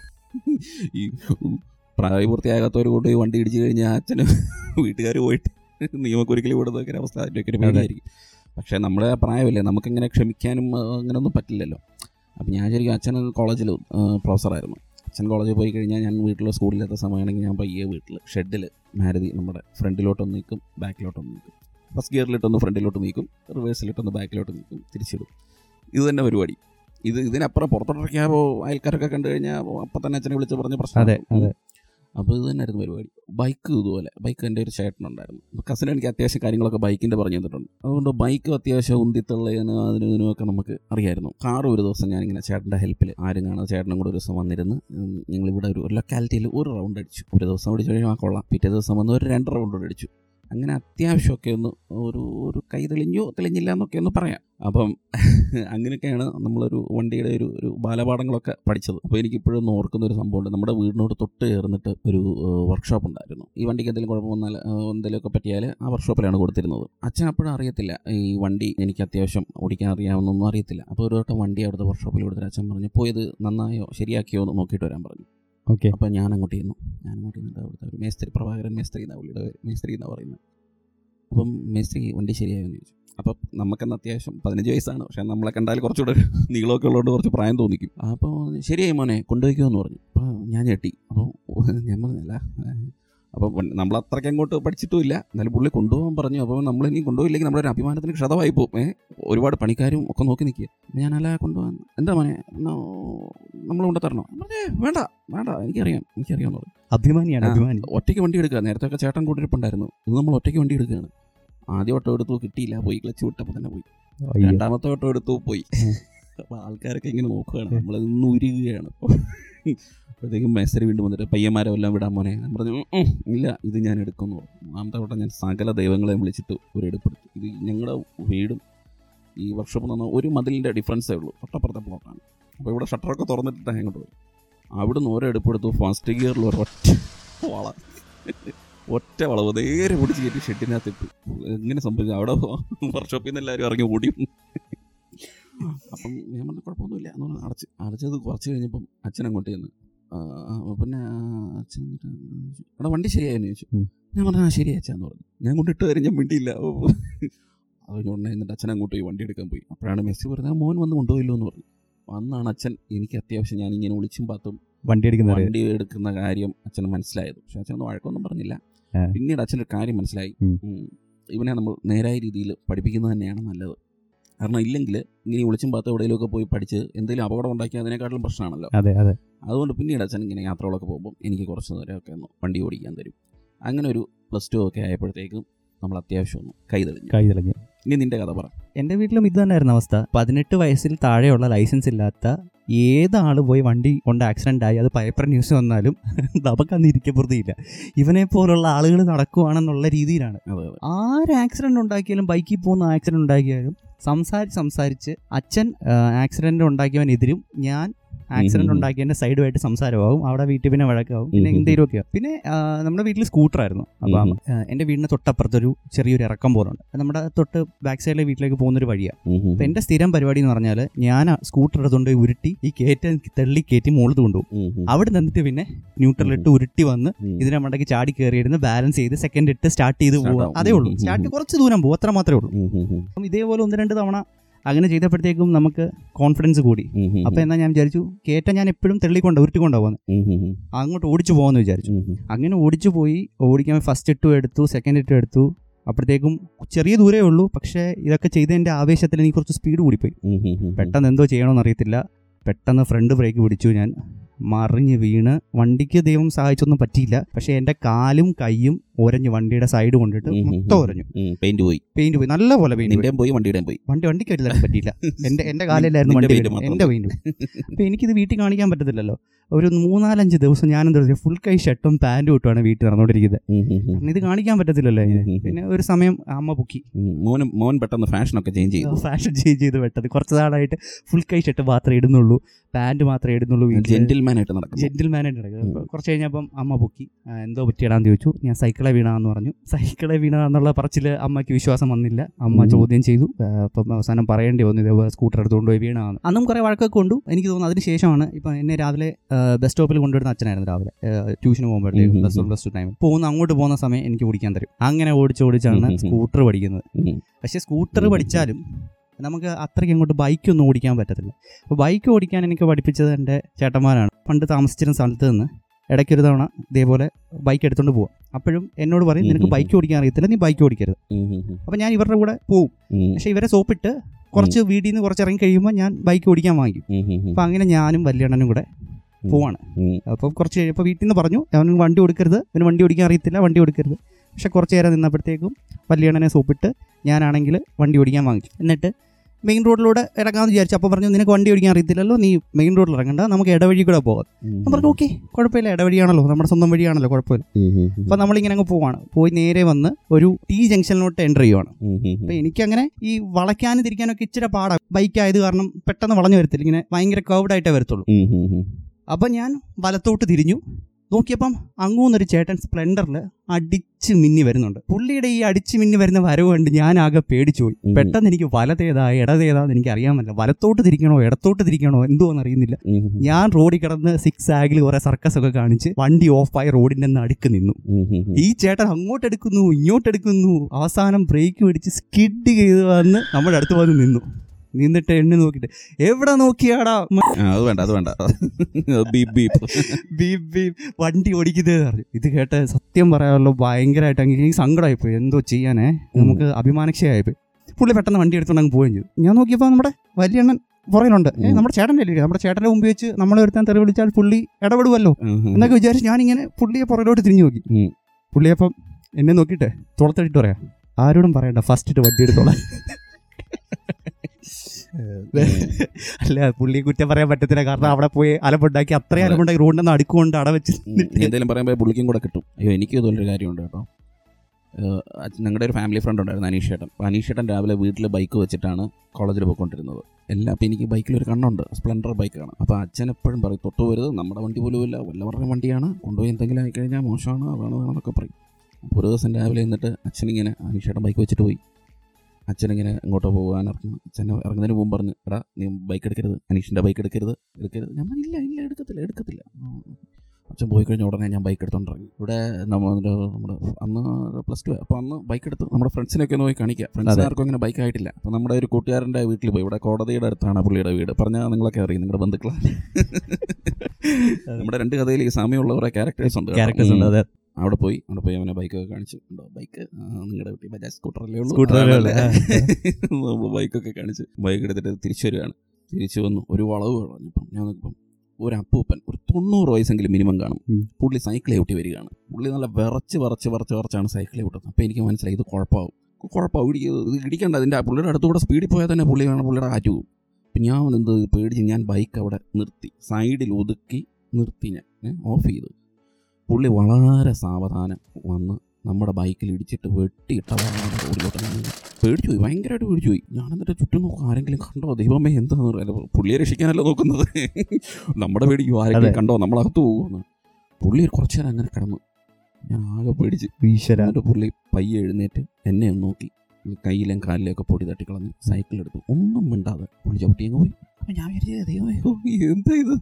ഈ പ്രായപൂർത്തിയാകാത്തവർ കൊണ്ടുപോയി വണ്ടി ഇടിച്ചു കഴിഞ്ഞാൽ അച്ഛനും വീട്ടുകാർ പോയിട്ട് നിയമക്കുരുക്കിൽ വിടുന്നതൊക്കെ ഒരു അവസ്ഥ അതിൻ്റെയൊക്കെ ഒരു പേടിയായിരിക്കും പക്ഷേ നമ്മുടെ ആ പ്രായമല്ലേ നമുക്കിങ്ങനെ ക്ഷമിക്കാനും ആ, അങ്ങനെയൊന്നും പറ്റില്ലല്ലോ അപ്പം ഞാൻ ശരിക്കും അച്ഛൻ കോളേജിൽ പ്രൊഫസറായിരുന്നു അച്ഛൻ കോളേജിൽ പോയി കഴിഞ്ഞാൽ ഞാൻ വീട്ടിൽ സ്കൂളിലെത്ത സമയമാണെങ്കിൽ ഞാൻ പയ്യെ വീട്ടിൽ ഷെഡിൽ മാരുതി നമ്മുടെ ഫ്രണ്ടിലോട്ടൊന്ന് നീക്കും ബാക്കിലോട്ടൊന്ന് നീക്കും ഫസ്റ്റ് ഗിയറിലിട്ടൊന്ന് ഫ്രണ്ടിലോട്ട് നീക്കും റിവേഴ്സിലിട്ടൊന്ന് ബാക്കിലോട്ട് നീക്കും തിരിച്ചിടും ഇത് തന്നെ പരിപാടി ഇത് ഇതിനപ്പുറം പുറത്തോട്ടിറക്കിയാൽ അയൽക്കാരൊക്കെ കണ്ടു കഴിഞ്ഞാൽ അപ്പം തന്നെ അച്ഛനെ വിളിച്ച് പറഞ്ഞ പ്രശ്നം അതെ അതെ അപ്പോൾ ഇത് തന്നെയായിരുന്നു പരിപാടി ബൈക്ക് ഇതുപോലെ ബൈക്ക് എൻ്റെ ഒരു ചേട്ടനുണ്ടായിരുന്നു കസിന് എനിക്ക് അത്യാവശ്യം കാര്യങ്ങളൊക്കെ ബൈക്കിൻ്റെ പറഞ്ഞു തന്നിട്ടുണ്ട് അതുകൊണ്ട് ബൈക്കും അത്യാവശ്യം ഉന്തിത്തള്ളതിനും അതിനും ഇതിനും ഒക്കെ നമുക്ക് അറിയായിരുന്നു കാറും ഒരു ദിവസം ഞാനിങ്ങനെ ചേട്ടൻ്റെ ഹെൽപ്പിൽ ആരും കാണാതെ ചേട്ടനും കൂടെ ഒരു ദിവസം വന്നിരുന്ന് ഉം, ഞങ്ങളിവിടെ ഒരു ലൊക്കാലിറ്റിയിൽ ഒരു റൗണ്ട് അടിച്ചു ഒരു ദിവസം ഓടിച്ചു കഴിഞ്ഞാൽ ആ കൊള്ളാം പിറ്റേ ദിവസം വന്ന് ഒരു രണ്ട് റൗണ്ട് കൂടെ അടിച്ചു അങ്ങനെ അത്യാവശ്യമൊക്കെ ഒന്ന് ഒരു ഒരു കൈ തെളിഞ്ഞു തെളിഞ്ഞില്ല എന്നൊക്കെ ഒന്ന് പറയാം അപ്പം അങ്ങനെയൊക്കെയാണ് നമ്മളൊരു വണ്ടിയുടെ ഒരു ഒരു ബാലപാഠങ്ങളൊക്കെ പഠിച്ചത് അപ്പോൾ എനിക്ക് ഇപ്പോഴും ഒന്ന് ഓർക്കുന്ന ഒരു സംഭവമുണ്ട് നമ്മുടെ വീടിനോട് തൊട്ട് ചേർന്നിട്ട് ഒരു വർക്ക്ഷോപ്പ് ഉണ്ടായിരുന്നു ഈ വണ്ടിക്ക് എന്തെങ്കിലും കുഴപ്പം വന്നാൽ ഏഹ്, എന്തെങ്കിലുമൊക്കെ പറ്റിയാൽ ആ വർക്ക്ഷോപ്പിലാണ് കൊടുത്തിരുന്നത് അച്ഛൻ അപ്പോഴും അറിയത്തില്ല ഈ വണ്ടി എനിക്ക് അത്യാവശ്യം ഓടിക്കാൻ അറിയാമെന്നൊന്നും അറിയത്തില്ല അപ്പോൾ ഒരു വട്ടം വണ്ടി അവിടുത്തെ വർക്ക്ഷോപ്പിൽ കൊടുത്തിട്ട് അച്ഛൻ പറഞ്ഞു പോയത് നന്നായോ ശരിയാക്കിയോ എന്ന് നോക്കിയിട്ട് വരാൻ പറഞ്ഞു ഓക്കെ അപ്പോൾ ഞാൻ അങ്ങോട്ട് ചെയ്യുന്നു ഞാൻ അങ്ങോട്ട് ചെയ്യുന്നുണ്ട് അവിടുത്തെ ഒരു മേസ്ത്രി പ്രഭാകരൻ മേസ്ത്രി എന്നാണ് പുള്ളിയുടെ പേര് മേസ്ത്രി എന്നാണ് പറയുന്നത് അപ്പം മേസ്ത്രി വണ്ടി ശരിയായോ എന്ന് ചോദിച്ചു അപ്പം നമുക്കെന്ന് അത്യാവശ്യം പതിനഞ്ച് വയസ്സാണ് പക്ഷേ നമ്മളെ കണ്ടാൽ കുറച്ചുകൂടെ ഒരു നീളമൊക്കെ ഉള്ളതുകൊണ്ട് കുറച്ച് പ്രായം തോന്നിക്കും അപ്പോൾ ശരിയായി മോനെ കൊണ്ടുപോയിക്കോ എന്ന് പറഞ്ഞു അപ്പോൾ ഞാൻ ഞെട്ടി അപ്പോൾ ഞാൻ പറഞ്ഞല്ല അപ്പോൾ നമ്മൾ അത്രയ്ക്ക് അങ്ങോട്ട് പഠിച്ചിട്ടുമില്ല എന്നാലും പുള്ളി കൊണ്ടുപോകാൻ പറഞ്ഞു അപ്പോൾ നമ്മൾ ഇനി കൊണ്ടുപോയില്ലെങ്കിൽ നമ്മുടെ ഒരു അഭിമാനത്തിന് ക്ഷതമായി പോകും ഏ ഒരുപാട് പണിക്കാരും ഒക്കെ നോക്കി നിൽക്കുക ഞാനല്ല കൊണ്ടുപോകാൻ എന്താ മോനെ നമ്മൾ കൊണ്ടു തരണോ ഞാൻ പറഞ്ഞേ വേണ്ട വേണ്ട എനിക്കറിയാം എനിക്കറിയാം എന്ന് പറഞ്ഞു അഭിമാനിയാണ് ആ. അഭിമാനി ഒറ്റയ്ക്ക് വണ്ടി എടുക്കുക നേരത്തെ ഒക്കെ ചേട്ടൻ കൂട്ടിരിപ്പുണ്ടായിരുന്നു ഇത് നമ്മൾ ഒറ്റയ്ക്ക് വണ്ടി എടുക്കുകയാണ് ആദ്യ ഓട്ടോ എടുത്തു കിട്ടിയില്ല പോയി ക്ലച്ച് വിട്ടപ്പോൾ തന്നെ പോയി അയ്യോ. രണ്ടാമത്തെ ഓട്ടോ എടുത്തു പോയി അപ്പോൾ ആൾക്കാരൊക്കെ ഇങ്ങനെ നോക്കുകയാണ് നമ്മൾ ഇന്ന് ഉരുകയാണ് അപ്പോഴത്തേക്കും മേസ്തരി വീണ്ടും വന്നിട്ട് പയ്യന്മാരെ എല്ലാം വിടാൻ മോനെ ഞാൻ പറഞ്ഞു "ഉം, ഉം, ഇല്ല ഇത് ഞാൻ എടുക്കുന്നു ഒന്നാമത്തെ വട്ടം ഞാൻ സകല ദൈവങ്ങളെയും വിളിച്ചിട്ട് ഒരു എടുപ്പെടുത്തു ഇത് ഞങ്ങളുടെ വീടും ഈ വർക്ക്ഷോപ്പ് എന്ന് പറഞ്ഞാൽ ഒരു മതിലിൻ്റെ ഡിഫറൻസേ ഉള്ളൂ തൊട്ടപ്പുറത്തെ ബ്ലോക്കാണ് അപ്പോൾ ഇവിടെ ഷട്ടറൊക്കെ തുറന്നിട്ടാണ് അങ്ങോട്ട് പോയി അവിടുന്ന് ഓരോ എടുപ്പെടുത്തു ഫസ്റ്റ് ഗിയറിൽ ഒരു ഒറ്റ വള ഒറ്റ വളവ് നേരെ പിടിച്ച് കയറ്റി ഷെഡിനകത്തിട്ടു എങ്ങനെ സംഭവിച്ചു അവിടെ വർക്ക്ഷോപ്പിൽ നിന്ന് എല്ലാവരും ഇറങ്ങി ഓടി അപ്പം ഞാൻ പറഞ്ഞു കുഴപ്പമൊന്നുമില്ല എന്ന് പറഞ്ഞ് അടച്ച് അടച്ചത് കുറച്ച് കഴിഞ്ഞപ്പം അച്ഛൻ അങ്ങോട്ട് ചെന്ന് ആ, ആ, പിന്നെ ആ, അച്ഛൻ എന്നിട്ട് എടാ വണ്ടി ശരിയായെന്ന് ചോദിച്ചു ഉം. ഞാൻ പറഞ്ഞു ആ ശരി അച്ഛാന്ന് പറഞ്ഞു ഞാൻ കൊണ്ടിട്ട് വരും ഞാൻ മിണ്ടിയില്ല ഓ. അത് കഴിഞ്ഞ് ഉടനെ എന്നിട്ട് അച്ഛൻ അങ്ങോട്ട് പോയി വണ്ടി എടുക്കാൻ പോയി അപ്പോഴാണ് മെസ്സി പറഞ്ഞത് "ആ, മോൻ വന്ന് കൊണ്ടുപോയില്ലോ എന്ന് പറഞ്ഞു അന്നാണ് അച്ഛൻ എനിക്ക് അത്യാവശ്യം ഞാൻ ഇങ്ങനെ ഒളിച്ചും പാത്തും വണ്ടി എടുക്കുന്നത് വണ്ടി എടുക്കുന്ന കാര്യം അച്ഛന് മനസ്സിലായത് പക്ഷെ അച്ഛനൊന്നും വഴക്കൊന്നും പറഞ്ഞില്ല ആ. പിന്നീട് അച്ഛൻ്റെ കാര്യം മനസ്സിലായി ഉം. ഉം. ഇവനെ നമ്മൾ നേരായ രീതിയിൽ പഠിപ്പിക്കുന്നത് തന്നെയാണ് നല്ലത് കാരണം ഇല്ലെങ്കിൽ ഇങ്ങനെ ഈ ഒളിച്ചും പാത്ത് എവിടെയെങ്കിലുമൊക്കെ പോയി പഠിച്ച് എന്തെങ്കിലും അപകടം ഉണ്ടാക്കിയാൽ അതിനേക്കാട്ടിലും പ്രശ്നമാണല്ലോ അതെ അതെ അതുകൊണ്ട് പിന്നീട് അച്ഛൻ ഇങ്ങനെ യാത്രകളൊക്കെ പോകുമ്പോൾ എനിക്ക് കുറച്ച് നേരമൊക്കെ ഒന്ന് വണ്ടി ഓടിക്കാൻ തരും അങ്ങനെ ഒരു പ്ലസ് ടു ഒക്കെ ആയപ്പോഴത്തേക്കും നമ്മൾ അത്യാവശ്യം ഒന്ന് കൈ തെളിഞ്ഞു കൈ തെളിഞ്ഞ് ഇനി നിന്റെ കഥ പറ എൻ്റെ വീട്ടിലും ഇത് തന്നെയായിരുന്നു അവസ്ഥ പതിനെട്ട് വയസ്സിൽ താഴെയുള്ള ലൈസൻസ് ഇല്ലാത്ത ഏതാൾ പോയി വണ്ടി കൊണ്ട് ആക്സിഡൻ്റ് ആയി അത് പേപ്പർ ന്യൂസ് വന്നാലും നമുക്കന്ന് ഇരിക്കപ്പുറത്തില്ല ഇവനെ പോലുള്ള ആളുകൾ നടക്കുവാണെന്നുള്ള രീതിയിലാണ് അതെ അതെ ആര് ആക്സിഡന്റ് ഉണ്ടാക്കിയാലും ബൈക്കിൽ പോകുന്ന ആക്സിഡന്റ് ഉണ്ടാക്കിയാലും സംസാരിച്ച് സംസാരിച്ച് അച്ഛൻ ആക്സിഡന്റ് ഉണ്ടാക്കിയവനെതിരും ഞാൻ ആക്സിഡന്റ് ഉം. ഉണ്ടാക്കിയതിന്റെ സൈഡുമായിട്ട് സംസാരമാകും അവിടെ വീട്ടിൽ പിന്നെ വഴക്കാവും പിന്നെ ഉം. എന്തെങ്കിലും ഒക്കെ പിന്നെ ആ, നമ്മുടെ വീട്ടിൽ സ്കൂട്ടറായിരുന്നു അപ്പം ഉം. ആ, എൻ്റെ വീടിന് തൊട്ടപ്പുറത്തൊരു ചെറിയൊരു ഇറക്കം പോലുണ്ട് അത് നമ്മുടെ തൊട്ട് ബാക്ക് സൈഡിലെ വീട്ടിലേക്ക് പോകുന്നൊരു വഴിയാണ് ഉം, ഉം, അപ്പം എൻ്റെ സ്ഥിരം പരിപാടി എന്ന് പറഞ്ഞാൽ ഞാൻ ആ സ്കൂട്ടർ എടുത്തുകൊണ്ട് പോയി ഉരുട്ടി ഈ കയറ്റം തള്ളി കയറ്റി മുകളിൽ കൊണ്ടുപോകും ഉം, ഉം, അവിടെ നിന്നിട്ട് പിന്നെ ന്യൂട്രലിട്ട് ഉരുട്ടി വന്ന് ഉം. ഇതിനെ മണ്ടയ്ക്ക് ചാടി കയറിയിരുന്ന് ബാലൻസ് ചെയ്ത് സെക്കൻഡ് ഇട്ട് സ്റ്റാർട്ട് ചെയ്ത് Start പോവുക ആവും. അതേ ഉള്ളൂ ഉം, ഉം, സ്റ്റാർട്ട് ഉം. കുറച്ച് ദൂരം പോകും അത്ര മാത്രമേ ഉള്ളൂ ഉം, ഉം, ഉം, അപ്പം ഇതേപോലെ ഒന്ന് രണ്ട് തവണ അങ്ങനെ ചെയ്തപ്പോഴത്തേക്കും നമുക്ക് കോൺഫിഡൻസ് കൂടി ഉം, ഉം, അപ്പം എന്നാൽ ഞാൻ വിചാരിച്ചു കേറ്റ ഞാൻ എപ്പോഴും തെള്ളിക്കൊണ്ട് ഉരുട്ടിക്കൊണ്ടാ പോകുന്നത് ഉം, ഉം, ഉം, അങ്ങോട്ട് ഓടിച്ചു പോകാമെന്ന് വിചാരിച്ചു ഉം, ഉം. അങ്ങനെ ഓടിച്ചു പോയി ഓടിക്കാൻ ഫസ്റ്റ് ഇട്ടും എടുത്തു സെക്കൻഡ് ഇട്ടും എടുത്തു അപ്പോഴത്തേക്കും ചെറിയ ദൂരേ ഉള്ളൂ പക്ഷേ ഇതൊക്കെ ചെയ്തതിൻ്റെ ആവേശത്തിൽ എനിക്ക് കുറച്ച് സ്പീഡ് കൂടിപ്പോയി ഉം, ഉം, ഉം. പെട്ടെന്ന് എന്തോ ചെയ്യണമെന്ന് അറിയത്തില്ല പെട്ടെന്ന് ഫ്രണ്ട് ബ്രേക്ക് പിടിച്ചു ഞാൻ മറിഞ്ഞ് വീണ് വണ്ടിക്ക് ദൈവം സഹായിച്ചൊന്നും പറ്റിയില്ല പക്ഷേ എൻ്റെ കാലും കൈയും ഒരഞ്ഞു വണ്ടിയുടെ സൈഡ് കൊണ്ടിട്ട് ഉം, ഉം, മൊത്തം ഒരഞ്ഞു ഉം, പെയിന്റ് പോയി പെയിന്റ് പോയി നല്ല പോലെ പെയിന്റ് പോയി നിന്റെയും പോയി വണ്ടിയുടെയും പോയി വണ്ടി വണ്ടിക്ക് ഒരു തരം പറ്റിയില്ല എൻ്റെ എൻ്റെ കാലിലായിരുന്നു നിന്റെ വണ്ടി paint വീണത്. മാത്രം എൻ്റെ പോയി. പെയിന്റ് അപ്പോൾ എനിക്കിത് വീട്ടിൽ കാണിക്കാൻ പറ്റത്തില്ലല്ലോ ഒരു മൂന്നാലഞ്ച് ദിവസം ഞാൻ എന്താ പറയുക ഫുൾ കൈ ഷർട്ടും പാൻറ്റും ഇട്ടുമാണ് വീട്ടിൽ നടന്നുകൊണ്ടിരിക്കുന്നത് ഉം, ഉം, ഉം. കാരണം ഇത് കാണിക്കാൻ പറ്റത്തില്ലല്ലോ ഇതിന്. ഉം, ഉം, ഉം. പിന്നെ ഒരു സമയം അമ്മ പൊക്കി ഉം, മോനും മോൻ പെട്ടെന്ന് ഫാഷനൊക്കെ ചേഞ്ച് ചെയ്തു ഫാഷൻ ചേഞ്ച് ചെയ്ത് വെട്ടത് കുറച്ച് നാളായിട്ട് ഫുൾ കൈ ഷർട്ട് മാത്രമേ ഇടുന്നുള്ളൂ പാൻറ് മാത്രമേ ഇടുന്നുള്ളൂ വീട്ടിൽ ജെന്റിൽമാൻ ആയിട്ട് നടക്കുന്നു ജെന്റിൽമാനായിട്ട് നടക്കുന്നത് അപ്പോൾ കുറച്ച് കഴിഞ്ഞപ്പം അമ്മ പൊക്കി ആ, എന്തോ പറ്റിയിടാന്ന് ചോദിച്ചു ഞാൻ സൈക്കിളെ വീണാന്ന് പറഞ്ഞു സൈക്കിളെ വീണ എന്നുള്ള പറച്ചിൽ അമ്മയ്ക്ക് വിശ്വാസം വന്നില്ല അമ്മ ഉം. ചോദ്യം ചെയ്തു ആ, അപ്പം അവസാനം പറയേണ്ടി വന്നു ഇതേപോലെ സ്കൂട്ടർ എടുത്തുകൊണ്ട് പോയി വീണാന്ന് അന്നും കുറേ വഴക്കൊക്കെ കൊണ്ടു എനിക്ക് തോന്നുന്നു അതിന് ശേഷമാണ് ഇപ്പം എന്നെ രാവിലെ ആ, ബസ് സ്റ്റോപ്പിൽ കൊണ്ടുവരുന്ന അച്ഛനായിരുന്നു രാവിലെ ആ, ട്യൂഷന് പോകുമ്പോഴത്തേക്കും ഉം, ഉം, പ്ലസ് വൺ പ്ലസ് ടു ടൈമിൽ പോകുന്ന അങ്ങോട്ട് പോകുന്ന സമയം എനിക്ക് ഓടിക്കാൻ തരും അങ്ങനെ ഓടിച്ച് ഓടിച്ചാണ് ഉം, ഉം, ഉം. സ്കൂട്ടർ പഠിക്കുന്നത് ഉം. പക്ഷേ സ്കൂട്ടർ ഉം, ഉം, ഉം. പഠിച്ചാലും നമുക്ക് അത്രയ്ക്ക് അങ്ങോട്ട് ബൈക്കൊന്നും ഓടിക്കാൻ പറ്റത്തില്ല അപ്പോൾ ബൈക്ക് ഓടിക്കാൻ എനിക്ക് പഠിപ്പിച്ചത് എൻ്റെ ചേട്ടന്മാരാണ് പണ്ട് താമസിച്ചിരുന്ന സ്ഥലത്ത് നിന്ന് ഇടയ്ക്കൊരു തവണ ഇതേപോലെ ബൈക്ക് എടുത്തുകൊണ്ട് പോവാം അപ്പോഴും എന്നോട് പറയും ഉം, നിനക്ക് ഉം, ബൈക്ക് ഓടിക്കാൻ അറിയത്തില്ല നീ ബൈക്ക് ഓടിക്കരുത് ഉം, ഉം, ഉം. അപ്പോൾ ഞാൻ ഇവരുടെ കൂടെ പോവും ഉം, പക്ഷേ ഇവരെ സോപ്പിട്ട് കുറച്ച് വീട്ടിൽ നിന്ന് കുറച്ച് ഇറങ്ങി കഴിയുമ്പോൾ ഞാൻ ബൈക്ക് ഓടിക്കാൻ വാങ്ങിക്കും ഉം, ഉം, ഉം. അപ്പോൾ അങ്ങനെ ഞാനും വല്യണ്ണനും കൂടെ പോവാണ് ഉം. അപ്പോൾ കുറച്ച് കഴിയുമ്പോൾ വീട്ടിൽ നിന്ന് പറഞ്ഞു അവന് വണ്ടി കൊടുക്കരുത് അവന് വണ്ടി ഓടിക്കാൻ അറിയത്തില്ല വണ്ടി കൊടുക്കരുത് പക്ഷെ കുറച്ച് നേരം നിന്നപ്പോഴത്തേക്കും വല്യണ്ണനെ സോപ്പിട്ട് ഞാനാണെങ്കിൽ വണ്ടി ഓടിക്കാൻ വാങ്ങിച്ചു എന്നിട്ട് മെയിൻ റോഡിലൂടെ ഇറങ്ങാമെന്ന് വിചാരിച്ചു അപ്പോൾ പറഞ്ഞു നിനക്ക് വണ്ടി ഓടിക്കാൻ അറിയത്തില്ലല്ലോ നീ മെയിൻ റോഡിൽ ഇറങ്ങണ്ട നമുക്ക് ഇടവഴി കൂടെ പോകാം ഉം, ഞാൻ പറഞ്ഞു ഓക്കെ കുഴപ്പമില്ല ഇടവഴിയാണല്ലോ നമ്മുടെ സ്വന്തം വഴിയാണല്ലോ കുഴപ്പമില്ല ഉം, ഉം, ഉം. അപ്പോൾ നമ്മളിങ്ങനെ അങ്ങ് പോവാണ് പോയി നേരെ വന്ന് ഒരു ടി ജംഗ്ഷനിലോട്ട് എൻ്റർ ചെയ്യുവാണ് ഉം, ഉം, ഉം. അപ്പോൾ എനിക്കങ്ങനെ ഈ വളയ്ക്കാനും തിരിക്കാനൊക്കെ ഇച്ചിരി പാടാണ് ബൈക്ക് ആയത് കാരണം പെട്ടെന്ന് വളഞ്ഞു വരത്തില്ല ഇങ്ങനെ ഭയങ്കര കർവ്ഡ് ആയിട്ടേ വരത്തുള്ളൂ ഉം, ഉം, ഉം. അപ്പം ഞാൻ വലത്തോട്ട് തിരിഞ്ഞു നോക്കിയപ്പം അങ്ങൂന്നൊരു ചേട്ടൻ സ്പ്ലെൻഡറിൽ അടിച്ച് മിന്നി വരുന്നുണ്ട് പുള്ളിയുടെ ഈ അടിച്ച് മിന്നി വരുന്ന വരവ് കണ്ട് ഞാൻ ആകെ പേടിച്ചു പോയി ഉം. പെട്ടെന്ന് എനിക്ക് വലതേതാ ഇടതേതാന്ന് എനിക്ക് അറിയാൻ പറ്റില്ല വലത്തോട്ട് തിരിക്കണോ ഇടത്തോട്ട് തിരിക്കണോ എന്തോന്ന് അറിയുന്നില്ല ഉം, ഉം, ഞാൻ റോഡിൽ കിടന്ന് സിക്സ് ആഗിൽ കുറെ സർക്കസ് ഒക്കെ കാണിച്ച് വണ്ടി ഓഫായി റോഡിന്റെ നടുക്ക് നിന്നു ഉം, ഉം, ഉം. ഈ ചേട്ടൻ അങ്ങോട്ട് എടുക്കുന്നു ഇങ്ങോട്ട് എടുക്കുന്നു അവസാനം ബ്രേക്ക് പിടിച്ച് സ്കിഡ് ചെയ്ത് വന്ന് നമ്മുടെ അടുത്ത് വന്ന് നിന്നു നിന്നിട്ട് എണ്ണി നോക്കിയിട്ട് എവിടെ നോക്കിയാടാ ആ, അത് വേണ്ട അത് വേണ്ട ബീപ് ബീപ് ബീപ് ബീപ് വണ്ടി ഓടിക്കുന്നത് പറഞ്ഞു ഇത് കേട്ട് സത്യം പറയാമല്ലോ ഭയങ്കരമായിട്ട് അങ്ങ് എനിക്ക് സങ്കടമായിപ്പോയി എന്തോ ചെയ്യാനേ നമുക്ക് അഭിമാനക്ഷയായിപ്പോയി പുള്ളി പെട്ടെന്ന് വണ്ടി എടുത്തോണ്ട് അങ്ങ് പോവുകയും ചെയ്തു ഞാൻ നോക്കിയപ്പോൾ നമ്മുടെ വലിയ അണ്ണൻ പുറകിലുണ്ട് ഏ, ഉം. നമ്മുടെ ചേട്ടൻ്റെ അല്ലേ നമ്മുടെ ചേട്ടൻ്റെ മുമ്പ് വെച്ച് നമ്മളെ ഒരുത്താൻ തെറി വിളിച്ചാൽ പുള്ളി ഇടപെടുമല്ലോ എന്നൊക്കെ വിചാരിച്ച് ഞാനിങ്ങനെ പുള്ളിയെ പുറകിലോട്ട് തിരിഞ്ഞു നോക്കി ഉം. പുള്ളിയപ്പം എന്നെ നോക്കിയിട്ട് തുളത്തടിട്ട് പറയാം ആരോടും പറയണ്ട ഫസ്റ്റ് ഇട്ട് വണ്ടി എടുത്തോളാം അല്ല പുള്ളിയെ കുറ്റം പറയാൻ പറ്റത്തില്ല കാരണം അവിടെ പോയി അലമ്പുണ്ടാക്കി അത്രയും അലമ്പുണ്ടാക്കി റോഡിന്റെ നടുക്കുകൊണ്ട് അടവെച്ച് ഉം, എന്തെങ്കിലും പറയുമ്പോൾ പുള്ളിക്കും കൂടെ കിട്ടും അയ്യോ എനിക്ക് ഇതുപോലൊരു കാര്യമുണ്ട് കേട്ടോ ഞങ്ങളുടെ ഒരു ഫാമിലി ഫ്രണ്ട് ഉണ്ടായിരുന്നു അനീഷ് ചേട്ടൻ അപ്പോൾ അനീഷ് ചേട്ടൻ രാവിലെ വീട്ടിൽ ബൈക്ക് വെച്ചിട്ടാണ് കോളേജിൽ പോയിക്കൊണ്ടിരുന്നത് എല്ലാം അപ്പോൾ എനിക്ക് ബൈക്കിലൊരു കണ്ണുണ്ട് സ്പ്ലെൻഡർ ബൈക്കാണ് അപ്പോൾ അച്ഛൻ എപ്പോഴും പറയും തൊട്ട് വരുത് നമ്മുടെ വണ്ടി പോലും ഇല്ല വല്ലവരുടെ വണ്ടിയാണ് കൊണ്ടുപോയി എന്തെങ്കിലും ആയിക്കഴിഞ്ഞാൽ മോശമാണ് അതാണ് അതാണെന്നൊക്കെ പറയും അപ്പോൾ ഒരു ദിവസം രാവിലെ എന്നിട്ട് അച്ഛനിങ്ങനെ അനീഷ് ചേട്ടൻ ബൈക്ക് വെച്ചിട്ട് പോയി അച്ഛനിങ്ങനെ അങ്ങോട്ട് പോകാൻ ഇറങ്ങി അച്ഛൻ ഇറങ്ങുന്നതിന് മുമ്പ് പറഞ്ഞു എടാ നീ ബൈക്ക് എടുക്കരുത് അനീഷിൻ്റെ ബൈക്ക് എടുക്കരുത് എടുക്കരുത് ഞാൻ പറഞ്ഞു, ഇല്ല ഇല്ല എടുക്കത്തില്ല എടുക്കത്തില്ല ആ. അച്ഛൻ പോയി കഴിഞ്ഞ ഉടനെ ഞാൻ ബൈക്ക് എടുത്തോണ്ട് ഇറങ്ങി ഇവിടെ നമ്മ നമ്മുടെ അന്ന് പ്ലസ് ടു അപ്പോൾ അന്ന് ബൈക്ക് എടുത്ത് നമ്മുടെ ഫ്രണ്ട്സിനൊക്കെ ഒന്ന് പോയി കാണിക്കുക ഫ്രണ്ട്സിന് ആർക്കും അങ്ങനെ ബൈക്ക് ആയിട്ടില്ല അപ്പോൾ നമ്മുടെ ഒരു കൂട്ടുകാരൻ്റെ വീട്ടിൽ പോയി ഇവിടെ കോടതിയുടെ അടുത്താണ് ആ പുള്ളിയുടെ വീട് പറഞ്ഞാൽ നിങ്ങളൊക്കെ അറിയും നിങ്ങളുടെ ബന്ധുക്കളാണ് നമ്മുടെ രണ്ട് കഥയിൽ ഈ സാമ്യമുള്ള കുറേ ക്യാരക്ടേഴ്സ് ഉണ്ട് കേട്ടോ. ക്യാരക്ടേഴ്സ് ഉണ്ട് ഉം. അതെ അവിടെ പോയി അവിടെ പോയി അവനെ ബൈക്കൊക്കെ കാണിച്ചു ഉണ്ടോ ബൈക്ക് നിങ്ങളുടെ വീട്ടിൽ ബജാജ് സ്കൂട്ടറല്ലേ ഉള്ളൂ സ്കൂട്ടറല്ലേ ഉള്ളൂ. നമ്മൾ ബൈക്കൊക്കെ കാണിച്ച് ബൈക്ക് എടുത്തിട്ട് തിരിച്ചു വരികയാണ് തിരിച്ചു വന്നു ഒരു വളവ് പറഞ്ഞപ്പം ഞാൻ നോക്കിയപ്പം ഒരു അപ്പൂപ്പൻ ഒരു തൊണ്ണൂറ് വയസ്സെങ്കിലും മിനിമം കാണും ഉം. പുള്ളി സൈക്കിൾ ചവിട്ടി വരികയാണ് പുള്ളി നല്ല വിറച്ച് വിറച്ച് വിറച്ച് വിറച്ചാണ് സൈക്കിൾ ചവിട്ടുന്നത് അപ്പോൾ എനിക്ക് മനസ്സിലായി ഇത് കുഴപ്പമാവും കുഴപ്പമാവും ഇടിക്കുക ഇത് ഇടിക്കണ്ട അതിൻ്റെ പുള്ളിയുടെ അടുത്തുകൂടെ സ്പീഡിൽ പോയാൽ തന്നെ പുള്ളി വേണം പുള്ളിയുടെ കാറ്റ് പോകും അപ്പം ഞാൻ എന്ത് പേടിച്ച് ഞാൻ ബൈക്ക് അവിടെ നിർത്തി സൈഡിൽ ഒതുക്കി നിർത്തി ഞാൻ ഓഫ് ചെയ്തു പുള്ളി വളരെ സാവധാനം വന്ന് നമ്മുടെ ബൈക്കിൽ ഇടിച്ചിട്ട് വെട്ടിയിട്ട റോഡിലോട്ട് ഇറങ്ങി. പേടിച്ചു പോയി ഭയങ്കരമായിട്ട് പേടിച്ചു പോയി ഞാൻ എന്നിട്ട് ചുറ്റും നോക്കും ആരെങ്കിലും കണ്ടോ ദൈവമേ എന്താന്ന് അറിയില്ല പുള്ളിയെ രക്ഷിക്കാനല്ല നോക്കുന്നത് നമ്മുടെ പേടിക്കും ആരെങ്കിലും അതെ. കണ്ടോ നമ്മളകത്ത് പോകുമെന്ന് പുള്ളി ഒരു കുറച്ചു നേരം അങ്ങനെ കിടന്നു ഞാൻ ആകെ പേടിച്ച് ഈശ്വര എന്നിട്ട് പുള്ളി പയ്യെ എഴുന്നേറ്റ് എന്നെ ഒന്ന് നോക്കി ഈ കയ്യിലും കാലിലും ഒക്കെ പൊടി തട്ടിക്കളഞ്ഞ് സൈക്കിൾ എടുത്തു ഒന്നും മിണ്ടാതെ പുള്ളി ചവിട്ടി അങ്ങ് പോയി അപ്പൊ ഞാൻ വിചാരിച്ചത് ദൈവമേ ഓ, എന്താ ഇത്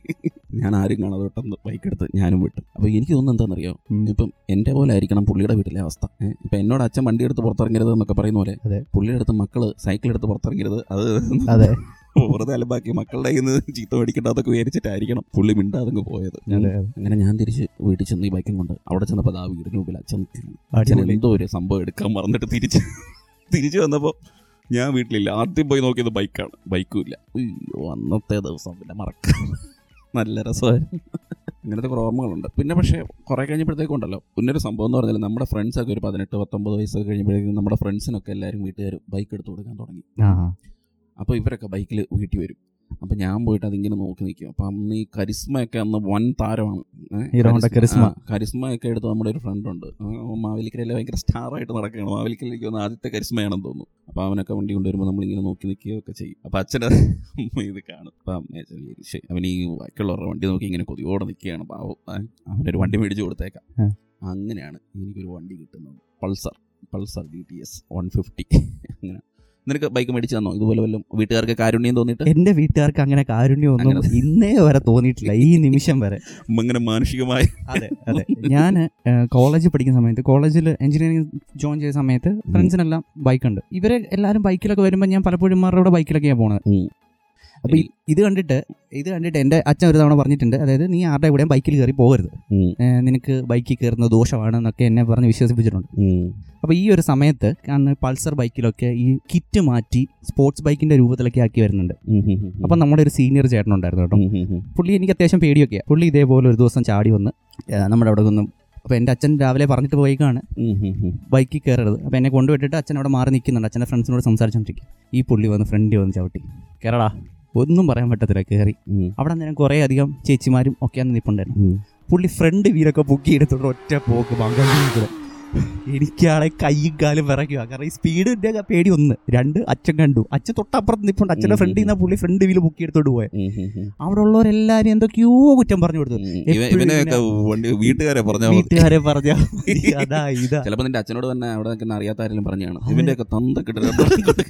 ഞാൻ ആരും കാണാതെ പെട്ടെന്ന് ബൈക്ക് എടുത്ത് ഞാനും വിട്ടു അപ്പോൾ എനിക്ക് തോന്നുന്നത് എന്താണെന്നറിയോ ഉം. ഇപ്പം എൻ്റെ പോലെ ആയിരിക്കണം പുള്ളിയുടെ വീട്ടിലെ അവസ്ഥ ഏഹ് ഇപ്പം എന്നോട് അച്ഛൻ വണ്ടി എടുത്ത് പുറത്തിറങ്ങരുത് എന്നൊക്കെ പറയുന്ന പോലെ അതെ. പുള്ളിയുടെ അടുത്ത് മക്കള് സൈക്കിൾ എടുത്ത് പുറത്തിറങ്ങരുത് അത് അതെ വെറുതെ അലമ്പാക്കി മക്കളുടെ കയ്യിൽ നിന്ന് ചീത്ത മേടിക്കേണ്ടതൊക്കെ വിചാരിച്ചിട്ടായിരിക്കണം പുള്ളി മിണ്ടാതങ്ങ് പോയത് അതെ അതെ. അങ്ങനെ ഞാൻ തിരിച്ച് വീട്ടിൽ ചെന്ന് ഈ ബൈക്കും കൊണ്ട് അവിടെ ചെന്നപ്പോൾ ആ വീടിന് മുമ്പിൽ അച്ഛൻ നിൽക്കുന്നു അച്ഛൻ അടിപൊളി. എന്തോ ഒരു സംഭവം എടുക്കാൻ മറന്നിട്ട് തിരിച്ച് തിരിച്ചു വന്നപ്പോൾ ഞാൻ വീട്ടിലില്ല ആദ്യം പോയി നോക്കിയത് ബൈക്കാണ് ബൈക്കും ഇല്ല അയ്യോ അന്നത്തെ ദിവസം പിന്നെ മറക്കാം നല്ല രസമായിരുന്നു അങ്ങനത്തെ കുറേ ഓർമ്മകളുണ്ട് പിന്നെ പക്ഷേ കുറേ കഴിഞ്ഞപ്പോഴത്തേക്കും ഉണ്ടല്ലോ പിന്നെ ഒരു സംഭവം എന്ന് പറഞ്ഞാൽ നമ്മുടെ ഫ്രണ്ട്സൊക്കെ ഒരു പതിനെട്ട് പത്തൊമ്പത് വയസ്സൊക്കെ കഴിയുമ്പോഴേക്കും നമ്മുടെ ഫ്രണ്ട്സിനൊക്കെ എല്ലാവരും വീട്ടുകാർ ബൈക്ക് എടുത്ത് കൊടുക്കാൻ തുടങ്ങി ആ അപ്പോൾ ഇവരൊക്കെ ബൈക്കിൽ വീട്ടിൽ വരും അപ്പോൾ ഞാൻ പോയിട്ട് അതിങ്ങനെ നോക്കി നിൽക്കും അപ്പം അന്ന് ഈ കരിസ്മയൊക്കെ അന്ന് വൻ താരമാണ് ഏ? Hero Honda Karizma. ആ, കരിസ്മയൊക്കെ എടുത്ത് നമ്മുടെ ഒരു ഫ്രണ്ട് ഉണ്ട് ആ, അവൻ മാവേലിക്കരയിലെ ഭയങ്കര സ്റ്റാർ ആയിട്ട് നടക്കുകയാണ് മാവേലിക്കരയിലേക്ക് വന്ന ആദ്യത്തെ കരിസ്മയാണെന്ന് തോന്നുന്നു അപ്പോൾ അവനൊക്കെ വണ്ടി കൊണ്ടുവരുമ്പോൾ നമ്മളിങ്ങനെ നോക്കി നിൽക്കുകയൊക്കെ ചെയ്യും അപ്പോൾ അച്ഛൻ അമ്മ ഇത് കാണും അപ്പം അമ്മ അച്ഛൻ വിചാരിക്കും, "ശ്ശേ, അവൻ ഈ ബാക്കിയുള്ളവരുടെ വണ്ടി നോക്കി ഇങ്ങനെ കൊതിയോടെ നിൽക്കുകയാണ് പാവം ഏ, അവനൊരു വണ്ടി മേടിച്ച് കൊടുത്തേക്കാം ആ. അങ്ങനെയാണ് എനിക്കൊരു വണ്ടി കിട്ടുന്നത് Pulsar Pulsar D T S one fifty അങ്ങനെ നിനക്ക് ബൈക്ക് മേടിച്ച് തന്നോ ഇതുപോലെ വല്ലതും വീട്ടുകാർക്ക് കാരുണ്യം തോന്നിയിട്ട് എന്റെ വീട്ടുകാർക്ക് അങ്ങനെ കാരുണ്യമൊന്നും അങ്ങനെ. ഇന്നേ വരെ തോന്നിയിട്ടില്ല ഈ നിമിഷം വരെ അങ്ങനെ മാനസികമായ അതെ അതെ ഞാൻ കോളേജിൽ പഠിക്കുന്ന സമയത്ത് കോളേജിൽ എഞ്ചിനീയറിംഗ് ജോയിൻ ചെയ്ത സമയത്ത് ഫ്രണ്ട്സിനെല്ലാം ബൈക്കുണ്ട് ഇവരെ എല്ലാവരും ബൈക്കിലൊക്കെ വരുമ്പോൾ ഞാൻ പലപ്പോഴും ഇമാരുടെ ബൈക്കിലൊക്കെയാണ് പോണത് ഉം. അപ്പൊ ഈ- ഇത് കണ്ടിട്ട് ഇത് കണ്ടിട്ട് എൻ്റെ അച്ഛൻ ഒരു തവണ പറഞ്ഞിട്ടുണ്ട് അതായത് നീ ആരുടെ കൂടെയും ബൈക്കിൽ കയറി പോകരുത് ഉം, ഏ, നിനക്ക് ബൈക്കിൽ കയറുന്നത് ദോഷമാണ് എന്നൊക്കെ എന്നെ പറഞ്ഞ് വിശ്വസിപ്പിച്ചിട്ടുണ്ട് ഉം, അപ്പോൾ ഈ ഒരു സമയത്ത് അന്ന് പൾസർ ബൈക്കിലൊക്കെ ഈ കിറ്റ് മാറ്റി സ്പോർട്സ് ബൈക്കിന്റെ രൂപത്തിലൊക്കെ ആക്കി വരുന്നുണ്ട് ഉം, ഉം, ഉം, അപ്പം നമ്മുടെ ഒരു സീനിയർ ചേട്ടനുണ്ടായിരുന്നു കേട്ടോ ഉം, ഉം, ഉം. പുള്ളി എനിക്ക് അത്യാവശ്യം പേടിയൊക്കെയാണ് പുള്ളി ഇതേപോലെ ഒരു ദിവസം ചാടി വന്ന് ഏ, നമ്മുടെ അവിടെ ഒന്നും അപ്പോൾ എൻ്റെ അച്ഛൻ രാവിലെ പറഞ്ഞിട്ട് പോയിക്കാണ് ഉം, ഉം, ഉം. ബൈക്കിൽ കയറരുത് അപ്പോൾ എന്നെ കൊണ്ടുവിട്ടിട്ട് അച്ഛൻ അവിടെ മാറി നിൽക്കുന്നുണ്ട് അച്ഛൻ്റെ ഫ്രണ്ട്സിനോട് സംസാരിച്ചോണ്ടിരിക്കും ഈ പുള്ളി വന്ന് ഫ്രണ്ടിൽ വന്ന് ചവിട്ടി കയറടാ ഒന്നും പറയാൻ പറ്റത്തില്ല കയറി ഉം, അവിടെ അന്നേരം കുറേ അധികം ചേച്ചിമാരും ഒക്കെ അന്ന് നിൽപ്പുണ്ടായിരുന്നു ഉം. പുള്ളി ഫ്രണ്ട് വീലൊക്കെ പൊക്കി എടുത്തോണ്ട് ഒറ്റ പോക്ക് മംഗളൂരിൽ കൂടെ എനിക്കാളെ കൈയും കാലും വിറയ്ക്കുക കാരണം ഈ സ്പീഡിന്റെ പേടി ഒന്ന് രണ്ട് അച്ഛൻ കണ്ടു അച്ഛൻ തൊട്ടപ്പുറത്ത് നിൽപ്പുണ്ട് അച്ഛൻ്റെ ഫ്രണ്ടിൽ നിന്ന് പുള്ളി ഫ്രണ്ട് വീല് പൊക്കി എടുത്തോണ്ട് പോയത് ഉം, ഉം, ഉം. അവിടെ ഉള്ളവരെല്ലാരും എന്തൊക്കെയോ കുറ്റം പറഞ്ഞു കൊടുത്തു ഉം. ഇവ- എപ്പോഴും ഇവനെയൊക്കെ വണ്ടി വീട്ടുകാരെ പറഞ്ഞാൽ വീട്ടുകാരെ പറഞ്ഞ അതാ ഇതാ ചിലപ്പോൾ നിന്റെ അച്ഛനോട് തന്നെ അവിടെ നിൽക്കുന്ന അറിയാത്ത ആരെങ്കിലും പറഞ്ഞാണ് ഇവന്റെയൊക്കെ തന്ത കിട്ടുന്ന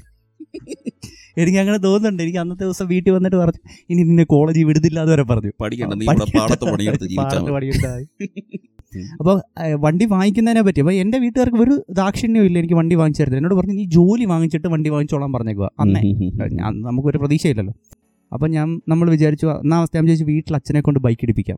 എനിക്ക് അങ്ങനെ തോന്നുന്നുണ്ട് എനിക്ക് അന്നത്തെ ദിവസം വീട്ടിൽ വന്നിട്ട് പറഞ്ഞു ഇനി നിന്നെ കോളേജിൽ വിടുന്നില്ല എന്ന് വരെ പറഞ്ഞു പഠിക്കണ്ട നീ ഇവിടെ പാടത്ത് പണിയെടുത്ത് ജീവിച്ചാൽ പാടത്ത് പണിയെടുത്താൽ മതി. അപ്പോൾ വണ്ടി വാങ്ങിക്കുന്നതിനെ പറ്റി അപ്പോൾ എൻ്റെ വീട്ടുകാർക്ക് ഒരു ദാക്ഷിണ്യവും ഇല്ല എനിക്ക് വണ്ടി വാങ്ങിച്ചു തരുന്നത് എന്നോട് പറഞ്ഞു നീ ജോലി വാങ്ങിച്ചിട്ട് വണ്ടി വാങ്ങിച്ചോളാൻ പറഞ്ഞേക്കുക അന്നേ ഞാൻ നമുക്കൊരു പ്രതീക്ഷയില്ലല്ലോ അപ്പം ഞാൻ നമ്മൾ വിചാരിച്ചു എന്നാ അവസ്ഥ ഞാൻ വിചാരിച്ചു വീട്ടിൽ അച്ഛനെ കൊണ്ട് ബൈക്ക് ഇടിപ്പിക്കാം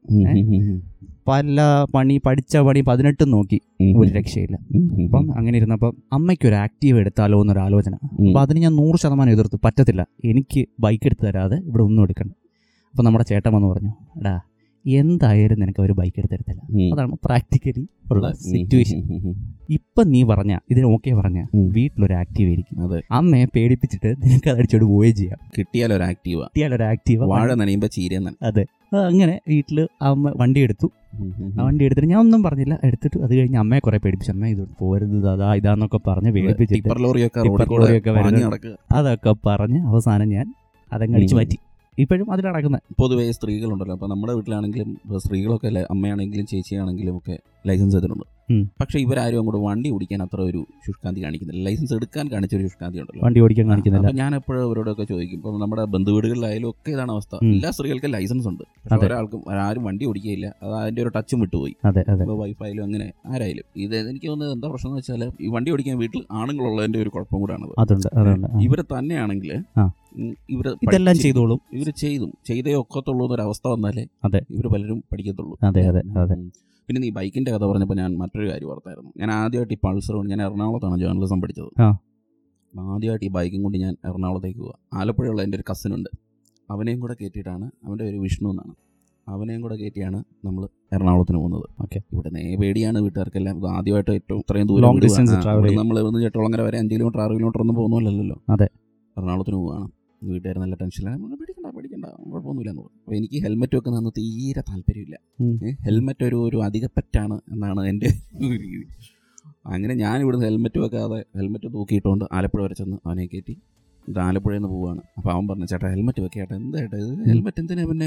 പല പണി പഠിച്ച പണി പതിനെട്ടും നോക്കി ഒരു രക്ഷയില്ല അപ്പം അങ്ങനെ ഇരുന്നപ്പം അമ്മയ്ക്ക് ഒരു ആക്റ്റീവ് എടുത്താലോ എന്നൊരു ആലോചന അപ്പം അതിന് ഞാൻ നൂറ് ശതമാനം എതിർത്തു പറ്റത്തില്ല എനിക്ക് ബൈക്ക് എടുത്ത് തരാതെ ഇവിടെ ഒന്നും എടുക്കണ്ട അപ്പം നമ്മുടെ ചേട്ടൻ വന്ന് പറഞ്ഞു എടാ എന്തായാലും നിനക്ക് അവർ ബൈക്ക് എടുത്തെടുത്തില്ല ഉം. അതാണ് പ്രാക്ടിക്കലി ഉള്ള ഉം, സിറ്റുവേഷൻ ഉം, ഉം, ഉം. ഇപ്പം നീ പറഞ്ഞ ഇതിന് ഓക്കെ പറഞ്ഞ ഉം. വീട്ടിലൊരു ആക്റ്റീവ് ആയിരിക്കും അതെ അമ്മയെ പേടിപ്പിച്ചിട്ട് നിനക്ക് അത് അടിച്ചോട് പോവുകയും ചെയ്യാം കിട്ടിയാൽ ഒരു ആക്റ്റീവാ കിട്ടിയാലൊരു ആക്റ്റീവ് വാഴ നനയുമ്പോ ചീരന്ന് അതെ ആ, അങ്ങനെ വീട്ടിൽ അമ്മ വണ്ടി എടുത്തു ആ വണ്ടി എടുത്തിട്ട് ഞാൻ ഒന്നും പറഞ്ഞില്ല എടുത്തിട്ട് അത് കഴിഞ്ഞ് അമ്മയെ കുറെ പേടിപ്പിച്ചു അമ്മ ഇത് പോരുത് ഇത് അതാ ഇതാന്നൊക്കെ പറഞ്ഞ് പേടിപ്പിച്ചിട്ട് ടിപ്പർ ലോറിയൊക്കെ ടിപ്പർ റോഡിൽ കൂടെ ലോറിയൊക്കെ വരുന്നത്. പാഞ്ഞ് നടക്കുക അതൊക്കെ പറഞ്ഞ് അവസാനം ഞാൻ അതങ്ങ് അടിച്ചു ഉം. മാറ്റി ഇപ്പോഴും അതിൽ നടക്കുന്നത് പൊതുവേ സ്ത്രീകളുണ്ടല്ലോ അപ്പൊ നമ്മുടെ വീട്ടിലാണെങ്കിലും ഇപ്പൊ സ്ത്രീകളൊക്കെ അല്ലേ അമ്മയാണെങ്കിലും ചേച്ചിയാണെങ്കിലും ഒക്കെ ലൈസൻസ് എടുത്തിട്ടുണ്ട് ഉം. പക്ഷെ ഇവരാരും അങ്ങോട്ട് വണ്ടി ഓടിക്കാൻ അത്ര ഒരു ശുഷ്കാന്തി കാണിക്കുന്നില്ല ലൈസൻസ് എടുക്കാൻ കാണിച്ച ഒരു ശുഷ്കാന്തി ഉണ്ടല്ലോ വണ്ടി ഓടിക്കാൻ കാണിക്കുന്നില്ല അപ്പൊ ഞാൻ എപ്പോഴും അവരോടൊക്കെ ചോദിക്കും ഇപ്പൊ നമ്മുടെ ബന്ധുവീടുകളിലായാലും ഒക്കെ ഇതാണ് അവസ്ഥ ഉം. എല്ലാ സ്ത്രീകൾക്കും ലൈസൻസ് ഉണ്ട് പക്ഷെ അതെ. ഒരാൾക്കും ആരും വണ്ടി ഓടിക്കുകയില്ല അത് അതിന്റെ ഒരു ടച്ചും വിട്ടുപോയി അതെ അതെ ഇപ്പോൾ വൈഫായാലും അങ്ങനെ ആരായാലും ഇത് എനിക്ക് തോന്നുന്നത് എന്താ പ്രശ്നം എന്ന് വെച്ചാൽ ഈ വണ്ടി ഓടിക്കാൻ വീട്ടിൽ ആണുങ്ങളുള്ളതിന്റെ ഒരു കുഴപ്പം കൂടാണത് അതുണ്ട് അതുണ്ട് ആ. ഇവര് തന്നെയാണെങ്കിൽ ആ. ഇവര് ഇതെല്ലാം പഠിച്ച് ചെയ്തോളും ഇവര് ചെയ്തും ചെയ്തേ ഒക്കത്തുള്ളൂ എന്നൊരു അവസ്ഥ വന്നാലേ അതെ. ഇവര് പലരും പഠിക്കത്തുള്ളൂ അതെ അതെ അതെ ഉം. പിന്നെ നീ ബൈക്കിന്റെ കഥ പറഞ്ഞപ്പോൾ ഞാൻ മറ്റൊരു കാര്യം ഓർത്തായിരുന്നു ഞാൻ ആദ്യമായിട്ട് ഈ പൾസർ കൊണ്ട് ഞാൻ എറണാകുളത്താണ് ജേർണലിസം പഠിച്ചത് ആ. ആദ്യമായിട്ട് ഈ ബൈക്കും കൊണ്ട് ഞാൻ എറണാകുളത്തേക്ക് പോവുക ആലപ്പുഴയുള്ള എൻ്റെ ഒരു കസിൻ ഉണ്ട് അവനെയും കൂടെ കയറ്റിയിട്ടാണ് അവൻ്റെ ഒരു വിഷ്ണു എന്നാണ് അവനെയും കൂടെ കയറ്റിയാണ് നമ്മൾ എറണാകുളത്തിന് പോകുന്നത് Okay. ഇവിടെ നേ പേടിയാണ് വീട്ടുകാർക്കെല്ലാം ഇത് ആദ്യമായിട്ട് ഏറ്റവും ഇത്രയും ദൂരം Long distance travel ചെയ്യും. നമ്മൾ ഇവിടുന്ന് ചേട്ടോളങ്ങര വരെ അഞ്ച് കിലോമീറ്റർ ആറ് കിലോമീറ്റർ ഒന്നും പോകുന്നില്ലല്ലോ അതെ. എറണാകുളത്തിന് പോവുകയാണ് വീട്ടുകാർ നല്ല ടെൻഷനിലാണ് "മോനെ പേടിക്കണ്ട പേടിക്കണ്ട കുഴപ്പമൊന്നുമില്ല എന്ന് പറഞ്ഞു അപ്പോൾ എനിക്ക് ഹെൽമെറ്റ് വെക്കുന്ന അന്ന് തീരെ താല്പര്യമില്ല ഉം. ഹെൽമെറ്റ് ഒരു ഒരു അധികപ്പറ്റാണ് എന്നാണ് എൻ്റെ ഒരു രീതി അങ്ങനെ ഞാൻ ഇവിടുന്ന് ഹെൽമെറ്റ് വെക്കാതെ ഹെൽമെറ്റ് തൂക്കിയിട്ടുകൊണ്ട് ആലപ്പുഴ വരെ ചെന്ന് അവനെ കയറ്റി ഇത് ആലപ്പുഴയിൽ നിന്ന് പോവാണ് അപ്പോൾ അവൻ പറഞ്ഞു ചേട്ടാ ഹെൽമെറ്റ് വെക്കുക ചേട്ടാ എന്താ ചേട്ടാ ഇത് ഹെൽമെറ്റ് എന്തിനാ പിന്നെ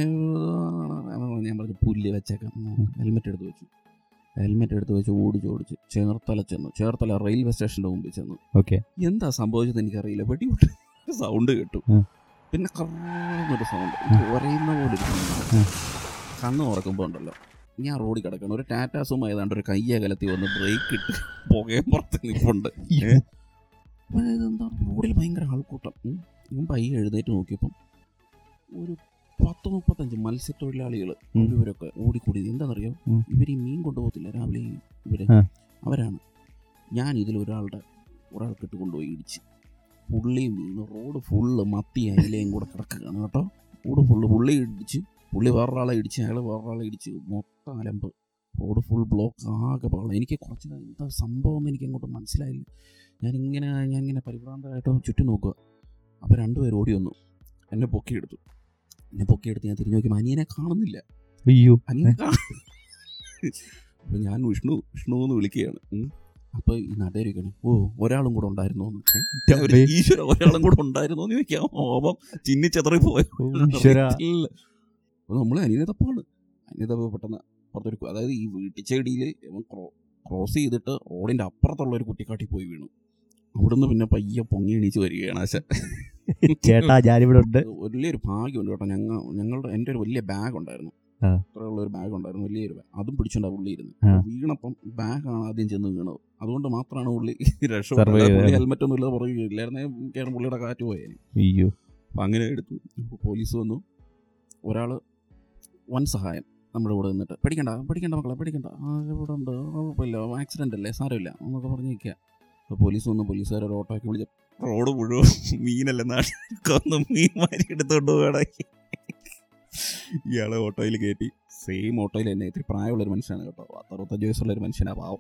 അവൻ ഞാൻ പറഞ്ഞു പുല്ല് വെച്ചേക്കാം ഹെൽമെറ്റ് എടുത്ത് വെച്ചു ഹെൽമെറ്റ് എടുത്ത് വെച്ച് ഓടിച്ച് ഓടിച്ച് ചേർത്തല ചെന്നു ചേർത്തല റെയിൽവേ സ്റ്റേഷൻ്റെ മുമ്പിൽ ചെന്നു ഓക്കെ എന്താ സംഭവിച്ചത് എനിക്കറിയില്ല വെടിവിട്ട് സൗണ്ട് കേട്ടു ഉം. പിന്നെ കറന്നൊരു സൗണ്ട് ഒരയുന്ന പോലെ ഒരു sound. ഉം. കണ്ണ് തുറക്കുമ്പോൾ ഉണ്ടല്ലോ ഞാൻ റോഡിൽ കിടക്കണം ഒരു ടാറ്റാസും ഏതാണ്ട് ഒരു കയ്യെ കലത്തി വന്ന് ബ്രേക്ക് ഇട്ട് പുകയും പുറത്ത് നിൽപ്പുണ്ട് ഏ? അപ്പൊ ഇതെന്താ റോഡിൽ ഭയങ്കര ആൾക്കൂട്ടം ഉം. ഞാൻ പയ്യെ എഴുന്നേറ്റ് നോക്കിയപ്പം ഒരു പത്ത് മുപ്പത്തഞ്ച് മത്സ്യത്തൊഴിലാളികൾ ഉം. ഇവരൊക്കെ ഓടിക്കൂടി എന്താണെന്നറിയോ ഉം. ഇവർ ഈ മീൻ കൊണ്ടുപോകത്തില്ല രാവിലെ ഈ ഇവര് ആ. അവരാണ് ഞാൻ ഇതിൽ ഒരാളുടെ ഒരാൾക്കിട്ട് കൊണ്ടുപോയി ഇടിച്ച് പുള്ളിയും വീണ് റോഡ് ഫുള്ള് മത്തി അയിലയും കൂടെ കിടക്കുകയാണ് കേട്ടോ റോഡ് ഫുള്ള് പുള്ളി ഇടിച്ച് പുള്ളി വേറൊരാളെ ഇടിച്ച് അയാൾ വേറൊരാളെ ഇടിച്ച് മൊത്തം അലമ്പ് റോഡ് ഫുൾ ബ്ലോക്ക് ആകെ പാളം എനിക്ക് കുറച്ച് എന്താ സംഭവം എന്ന് എനിക്ക് അങ്ങോട്ട് മനസ്സിലായില്ല ഞാനിങ്ങനെ ഞാൻ ഇങ്ങനെ പരിഭ്രാന്തമായിട്ട് ചുറ്റും നോക്കുക അപ്പോൾ രണ്ടുപേർ ഓടി വന്നു എന്നെ പൊക്കിയെടുത്തു എന്നെ പൊക്കിയെടുത്ത് ഞാൻ തിരിഞ്ഞു നോക്കിയപ്പോൾ അനിയനെ കാണുന്നില്ല അയ്യോ അനിയനെ കാണും അപ്പോൾ ഞാൻ വിഷ്ണു വിഷ്ണു എന്ന് വിളിക്കുകയാണ് ഉം. അപ്പോൾ ഈ നാട്ടുകാരിക്കാണ് ഓ ഒരാളും കൂടെ ഉണ്ടായിരുന്നോ എന്ന് ഏ? ഞാൻ ഒരു ഈശ്വര ഒരാളും കൂടെ ഉണ്ടായിരുന്നോ എന്ന് ചോദിക്കാം ഓപം ചിന്നിച്ചെതറി പോയോ ഈശ്വരാ. അറിയത്തില്ല. അപ്പോൾ നമ്മൾ അനിയനെ തപ്പാണ് അനിയനെ തപ്പ് പെട്ടെന്ന് അപ്പുറത്തൊരു കു- അതായത് ഈ വീട്ടിച്ചെടിയിൽ ക്രോസ് ചെയ്തിട്ട് റോഡിൻ്റെ അപ്പുറത്തുള്ള ഒരു കുട്ടിക്കാട്ടി പോയി വീണു അവിടുന്ന് പിന്നെ പയ്യെ പൊങ്ങി എണീച്ച് വരികയാണ് ആശ ചേട്ടാ ഞാനിവിടെ ഉണ്ട് വലിയൊരു ഭാഗ്യമുണ്ട് കേട്ടോ ഞങ്ങൾ ഞങ്ങളുടെ എൻ്റെ ഒരു വലിയ ബാഗ് ഉണ്ടായിരുന്നു ആ. അത്രയുള്ള ഒരു ബാഗ് ഉണ്ടായിരുന്നു വലിയൊരു ബാഗ് അതും പിടിച്ചോണ്ടാ പുള്ളി ഇരുന്ന് ആ. വീണപ്പം ബാഗാണ് ആദ്യം ചെന്ന് വീണത് അതുകൊണ്ട് മാത്രമാണ് പുള്ളി Survive രക്ഷപ്പെട്ടത് പുള്ളി ചെയ്തത്. ഹെൽമെറ്റ് ഒന്നും ഇല്ലാതെ പുറകെ ഇല്ലായിരുന്നേ പുള്ളിയുടെ കാറ്റ് പോയേനെ അയ്യോ അപ്പം അങ്ങനെ എടുത്തു അപ്പോൾ പോലീസ് വന്നു ഒരാൾ വൻ സഹായം നമ്മുടെ കൂടെ നിന്നിട്ട് പേടിക്കണ്ട പേടിക്കണ്ട മക്കളെ പേടിക്കണ്ട ആ ഇവിടെ ഉണ്ട് ആ, കുഴപ്പമില്ല ആക്സിഡൻ്റ് അല്ലേ സാരമില്ല എന്നൊക്കെ പറഞ്ഞ് നിൽക്കുക അപ്പോൾ പോലീസ് വന്നു പോലീസുകാർ ഒരു ഓട്ടോ ആക്കി വിളിച്ച റോഡ് മുഴുവൻ മീനല്ല നാട്ടിൽ മീൻ മാരി എടുത്തോണ്ട് പോകണക്കി ഇയാളെ ഓട്ടോയിൽ കയറ്റി സെയിം ഓട്ടോയിൽ തന്നെ ഇത്തിരി പ്രായമുള്ളൊരു മനുഷ്യനാണ് കേട്ടോ അറുപത്തഞ്ച് വയസ്സുള്ളൊരു മനുഷ്യനാണ് പാവം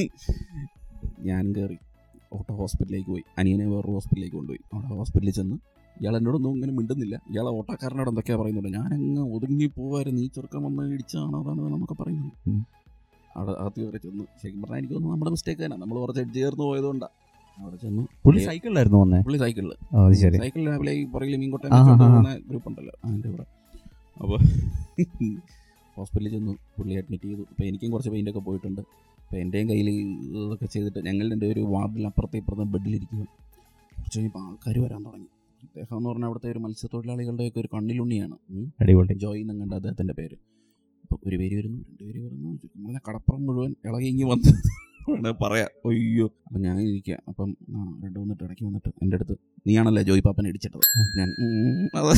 ഞാനും കയറി ഓട്ടോ ഹോസ്പിറ്റലിലേക്ക് പോയി അനിയനെ വേറൊരു ഹോസ്പിറ്റലിലേക്ക് കൊണ്ടുപോയി അവിടെ ഹോസ്പിറ്റലിൽ ചെന്ന് ഇയാൾ എന്നോടൊന്നും ഇങ്ങനെ മിണ്ടുന്നില്ല ഇയാളെ ഓട്ടോക്കാരനോട് എന്തൊക്കെയാ പറയുന്നുണ്ട് ഞാനങ്ങ് ഒതുങ്ങി പോവായിരുന്നു ഈ ചെറുക്കം വന്ന് ഇടിച്ചാണ് അതാണ് എന്നൊക്കെ പറയുന്നത് ഉം. അവിടെ അകത്ത് കയറി ചെന്ന് ശരിക്കും പറഞ്ഞാൽ എനിക്ക് തോന്നുന്നു നമ്മുടെ മിസ്റ്റേക്ക് തന്നെ നമ്മൾ കുറച്ച് എഡ്ജ് ചേർന്ന് പോയതുകൊണ്ടാണ് അവിടെ ചെന്നു പുള്ളി സൈക്കിളിലായിരുന്നു വന്നേ പുള്ളി സൈക്കിളിൽ ഓ അത് ശരി സൈക്കിളിൽ രാവിലെ ഈ പുറകിൽ മീൻകൊട്ട ആ, ആ, ആ. പോകുന്ന ഗ്രൂപ്പ് ഉണ്ടല്ലോ അതിൻ്റെ കൂടെ അപ്പോൾ ഹോസ്പിറ്റലിൽ ചെന്നു പുള്ളി അഡ്മിറ്റ് ചെയ്തു അപ്പോൾ എനിക്കും കുറച്ച് പെയിൻ്റൊക്കെ പോയിട്ടുണ്ട് അപ്പോൾ എൻ്റെയും കയ്യിൽ ഇതൊക്കെ ചെയ്തിട്ട് ഞങ്ങൾ എൻ്റെ ഒരു വാർഡിൽ അപ്പുറത്തെ ഇപ്പുറത്തെ ബെഡിലിരിക്കുക കുറച്ച് കഴിഞ്ഞപ്പോൾ ആൾക്കാർ വരാൻ തുടങ്ങി അദ്ദേഹം എന്ന് പറഞ്ഞാൽ അവിടുത്തെ ഒരു മത്സ്യത്തൊഴിലാളികളുടെയൊക്കെ ഒരു കണ്ണിലുണ്ണിയാണ് ഉം. അടിപൊളി ജോയ് എന്നങ്ങണ്ട അദ്ദേഹത്തിൻ്റെ പേര് അപ്പോൾ ഒരു പേര് വരുന്നു രണ്ട് പേര് വരുന്നു നമ്മളെ കടപ്പുറം മുഴുവൻ ഇളകി ഇങ്ങി വന്ന് വേണേ പറയാം അയ്യോ അപ്പം ഞാൻ ഇരിക്കുക അപ്പം ആ രണ്ട് വന്നിട്ട് ഇടയ്ക്ക് വന്നിട്ട് എൻ്റെ അടുത്ത് നീയാണല്ലേ ജോയ് പാപ്പനെ ഇടിച്ചിട്ടത് ഞാൻ ഉം, അതെ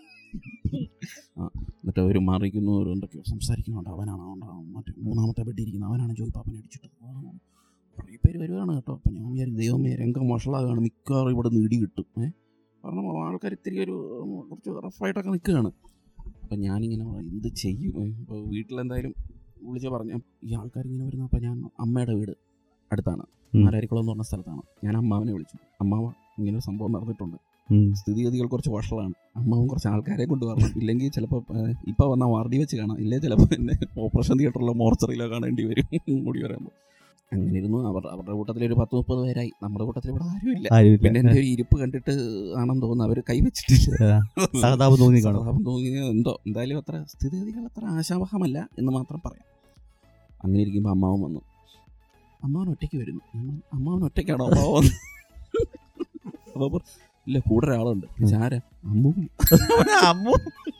ആ എന്നിട്ട് അവർ മാറിക്കുന്നു ഒരു എന്തൊക്കെയോ സംസാരിക്കുന്നുണ്ട് അവനാണ് അവനാണ് മറ്റേ മൂന്നാമത്തെ ബെഡ് ഇരിക്കുന്ന അവനാണ് ജോയ് പാപ്പനെ ഇടിച്ചിട്ടത് ആ, കുറേ പേര് വരുവാണ് കേട്ടോ അപ്പം ഞാൻ വിചാരിക്കും ദൈവമേ രംഗം വഷളാകാണ് മിക്കവാറും ഇവിടെ നീടി കിട്ടും ഏഹ് കാരണം ആൾക്കാർ ഇത്തിരി ഒരു ഉം, കുറച്ച് റഫായിട്ടൊക്കെ നിൽക്കുകയാണ് അപ്പം ഞാനിങ്ങനെ പറയും, എന്ത് ചെയ്യും ഇപ്പോൾ വീട്ടിലെന്തായാലും വിളിച്ച് പറഞ്ഞു ഈ ആൾക്കാർ ഇങ്ങനെ വരുന്ന അപ്പം ഞാൻ അമ്മയുടെ വീട് അടുത്താണ് ഉം. മാരാരിക്കുളം എന്ന് പറഞ്ഞ സ്ഥലത്താണ് ഞാൻ അമ്മാവനെ വിളിച്ചു അമ്മാവ ഇങ്ങനെ ഒരു സംഭവം നടന്നിട്ടുണ്ട് ഉം. സ്ഥിതിഗതികൾ കുറച്ച് വഷളാണ് അമ്മാവൻ കുറച്ച് ആൾക്കാരെ കൊണ്ട് വരണം ഇല്ലെങ്കിൽ ചിലപ്പോൾ ഇപ്പോൾ വന്ന വാർഡി വെച്ച് കാണാം ഇല്ലേ ചിലപ്പോൾ എന്നെ ഓപ്പറേഷൻ തിയേറ്ററിലോ മോർച്ചറിയിലോ കാണേണ്ടി വരും കൂടി വരുമ്പോൾ അങ്ങനെ ഇരുന്നു അവർ അവരുടെ കൂട്ടത്തിൽ ഒരു പത്ത് മുപ്പത് പേരായി നമ്മുടെ കൂട്ടത്തിൽ ഇവിടെ ആരുമില്ല ആരുമില്ല. പിന്നെ എൻ്റെ ഒരു ഇരിപ്പ് കണ്ടിട്ട് ആണെന്ന് തോന്നുന്നു അവർ കൈവച്ചിട്ടില്ല സഹതാപം തോന്നി കാണും. സഹതാപം തോന്നി എന്തോ എന്തായാലും അത്ര സ്ഥിതിഗതികൾ അത്ര ആശാവഹമല്ല എന്ന് മാത്രം പറയാം അങ്ങനെ ഇരിക്കുമ്പോൾ അമ്മാവൻ വന്നു അമ്മാവൻ ഒറ്റയ്ക്ക് വരുന്നു ഞാൻ പറഞ്ഞു, അമ്മാവൻ ഒറ്റയ്ക്കാണോ അമ്മാവൻ വന്നു അപ്പോൾ പറഞ്ഞു, ഇല്ല കൂടെ ഒരാളുണ്ട് ആരാ അമ്മൂ അമ്മൂ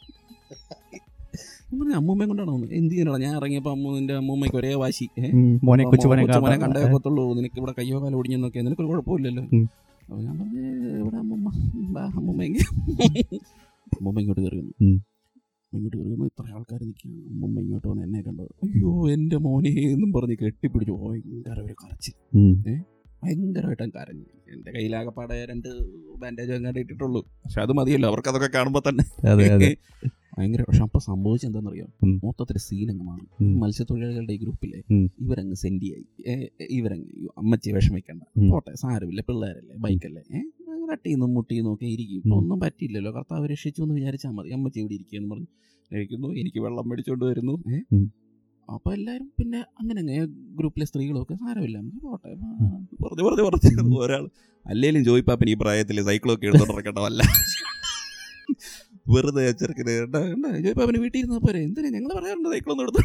ഞാൻ പറഞ്ഞു, അമ്മൂമ്മയും കൊണ്ടാണോ വന്നത്? എന്ത് ചെയ്യാനാണ് ഞാൻ ഇറങ്ങിയപ്പോൾ അമ്മൂൻ്റെ അമ്മൂമ്മയ്ക്ക് ഒരേ വാശി ഏ? ഉം. മോനെ കൊച്ചുമോനെ കൊച്ചുമോനെ കാണാൻ. കണ്ടേ ഒക്കത്തുള്ളൂ നിനക്ക് ഇവിടെ കയ്യോ കാലോ ഒടിഞ്ഞെന്നൊക്കെ നിനക്കൊരു കുഴപ്പമില്ലല്ലോ ഉം. അപ്പോൾ ഞാൻ പറഞ്ഞു ഇവിടെ അമ്മൂമ്മ ബാ അമ്മൂമ്മ എങ്കിൽ അമ്മൂമ്മ ഇങ്ങോട്ട് കയറി വന്നു ഉം. ഇങ്ങോട്ട് കയറി വന്നു ഇത്ര ആൾക്കാർ നിൽക്കുന്നു അമ്മൂമ്മ ഇങ്ങോട്ട് വന്ന് എന്നെ കണ്ടത് അയ്യോ എൻ്റെ മോനെ എന്നും പറഞ്ഞ് കെട്ടിപ്പിടിച്ചു ഭയങ്കര ഒരു കരച്ചിൽ ഉം. ഭയങ്കരമായിട്ടും കരഞ്ഞു എൻ്റെ കയ്യിലാകപ്പാടെ രണ്ട് ബാൻഡേജ് എങ്ങാണ്ട് ഇട്ടിട്ടുള്ളൂ പക്ഷെ അത് മതിയല്ലോ അവർക്ക് അതൊക്കെ കാണുമ്പോൾ തന്നെ അതെ അതെ ഭയങ്കര പക്ഷെ അപ്പം സംഭവിച്ചത് എന്താണെന്നറിയാം ഉം. മൊത്തത്തിൽ സീനങ്ങ് മാറും ഉം. മത്സ്യത്തൊഴിലാളികളുടെ ഈ ഗ്രൂപ്പിലെ ഉം. ഇവരങ്ങ് സെൻഡിയായി ഏ, ഇവരങ്ങ് അയ്യോ, അമ്മച്ചി വിഷമിക്കണ്ട ഉം. പോട്ടെ സാരമില്ല പിള്ളേരല്ലേ ബൈക്കല്ലേ ഏഹ് തട്ടിന്നും മുട്ടിന്നും ഒക്കെ ഇരിക്കും ഉം. ഒന്നും പറ്റിയില്ലല്ലോ കർത്താവ് രക്ഷിച്ചു എന്ന് വിചാരിച്ചാൽ മതി അമ്മച്ചി ഇവിടെ ഇരിക്കുകയെന്ന് പറഞ്ഞു ഇരിക്കുന്നു എനിക്ക് വെള്ളം മേടിച്ചോണ്ട് വരുന്നു ഏഹ് ഉം. അപ്പൊ എല്ലാരും പിന്നെ അങ്ങനെ അങ്ങ് ഗ്രൂപ്പിലെ സ്ത്രീകളൊക്കെ സാരമില്ല അമ്മച്ചി പോട്ടെ പറഞ്ഞു പറഞ്ഞു പറഞ്ഞു ഒരാൾ അല്ലേലും ജോയിപ്പാപ്പൻ ഈ പ്രായത്തിൽ സൈക്കിളൊക്കെ എടുത്തോണ്ടിറക്കണ്ട വല്ല വെറുതെ ചെറുക്കിന് ജോയിപ്പാപ്പന് വീട്ടിൽ ഇരുന്ന പോരെ എന്തിനാ ഞങ്ങൾ പറയാറുണ്ട് സൈക്കിളൊന്നും എടുത്തു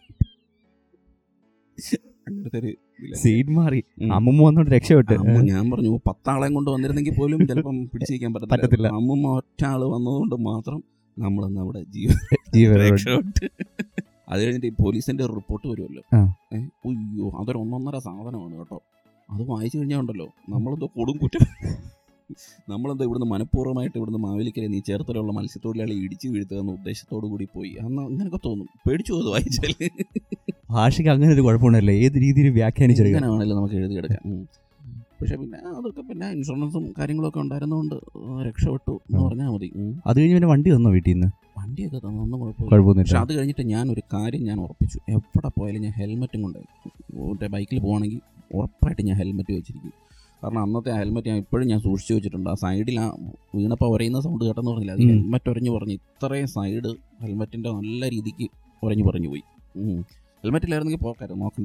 അങ്ങനത്തെ ഒരു ഇതിലാ. സീൻ മാറി ഉം. അമ്മമ്മ വന്നോണ്ട് രക്ഷപ്പെട്ട് അമ്മ ഞാൻ പറഞ്ഞു പത്താളെയും കൊണ്ട് വന്നിരുന്നെങ്കിൽ പോലും ചിലപ്പം പിടിച്ചിരിക്കാൻ പറ്റത്തില്ല. പറ്റത്തില്ല അമ്മമ്മ ഒറ്റ ആള് വന്നതുകൊണ്ട് മാത്രം നമ്മളന്ന് അവിടെ ജീവൻ ജീവനോടെ. രക്ഷപ്പെട്ട് അത് കഴിഞ്ഞിട്ട് ഈ പോലീസിന്റെ ഒരു റിപ്പോർട്ട് വരുമല്ലോ ആ. ഏഹ് അയ്യോ അതൊരു ഒന്നൊന്നര സാധനമാണ് കേട്ടോ അത് വായിച്ചു കഴിഞ്ഞാൽ ഉണ്ടല്ലോ നമ്മളെന്തോ കൊടും കുറ്റം നമ്മളെന്തോ ഇവിടുന്ന് മനഃപൂർവ്വമായിട്ട് ഇവിടുന്ന് മാവേലിക്കരെ നീ ചേർത്തലുള്ള മത്സ്യത്തൊഴിലാളി ഇടിച്ചു വീഴ്ത്തുക എന്ന ഉദ്ദേശത്തോടു കൂടി പോയി അന്ന് അങ്ങനെയൊക്കെ തോന്നും പേടിച്ചു പോയത് വായിച്ചാൽ ഭാഷയ്ക്ക് അങ്ങനെ ഒരു കുഴപ്പമുണ്ടല്ലോ ഏത് രീതിയിൽ വ്യാഖ്യാനിച്ചെടുക്കാം എങ്ങനെയാണെങ്കിലും നമുക്ക് എഴുതിയെടുക്കാം ഉം. പക്ഷെ പിന്നെ അതൊക്കെ പിന്നെ ഇൻഷുറൻസും കാര്യങ്ങളൊക്കെ ഉണ്ടായിരുന്നതുകൊണ്ട് രക്ഷപ്പെട്ടു എന്ന് ആ. പറഞ്ഞാൽ മതി ഉം. അത് കഴിഞ്ഞ് പിന്നെ വണ്ടി വന്നോ വീട്ടിൽ നിന്ന് വണ്ടിയൊക്കെ തന്നൊന്നും കുഴപ്പമില്ല പക്ഷെ കുഴപ്പമൊന്നുമില്ല അത് കഴിഞ്ഞിട്ട് ഞാൻ ഒരു കാര്യം ഞാൻ ഉറപ്പിച്ചു എവിടെ പോയാലും ഞാൻ ഹെൽമെറ്റും കൊണ്ട് മറ്റേ ബൈക്കിൽ പോകണമെങ്കിൽ ഉറപ്പായിട്ട് ഞാൻ ഹെൽമെറ്റ് വെച്ചിരിക്കും കാരണം അന്നത്തെ ആ ഹെൽമെറ്റ് ഞാൻ ഇപ്പോഴും ഞാൻ സൂക്ഷിച്ചു വെച്ചിട്ടുണ്ട് ആ സൈഡിൽ ആ വീണപ്പോൾ ഉരയുന്ന സൗണ്ട് കേട്ടെന്ന് പറഞ്ഞില്ല അത് ഉം. ഹെൽമെറ്റ് ഉരഞ്ഞു പറഞ്ഞു ഇത്രയും സൈഡ് ഹെൽമെറ്റിൻ്റെ നല്ല രീതിക്ക് ഉരഞ്ഞു പറഞ്ഞു പോയി ഹെൽമെറ്റിലായിരുന്നെങ്കിൽ പോക്കായിരുന്നു നോക്കണ്ട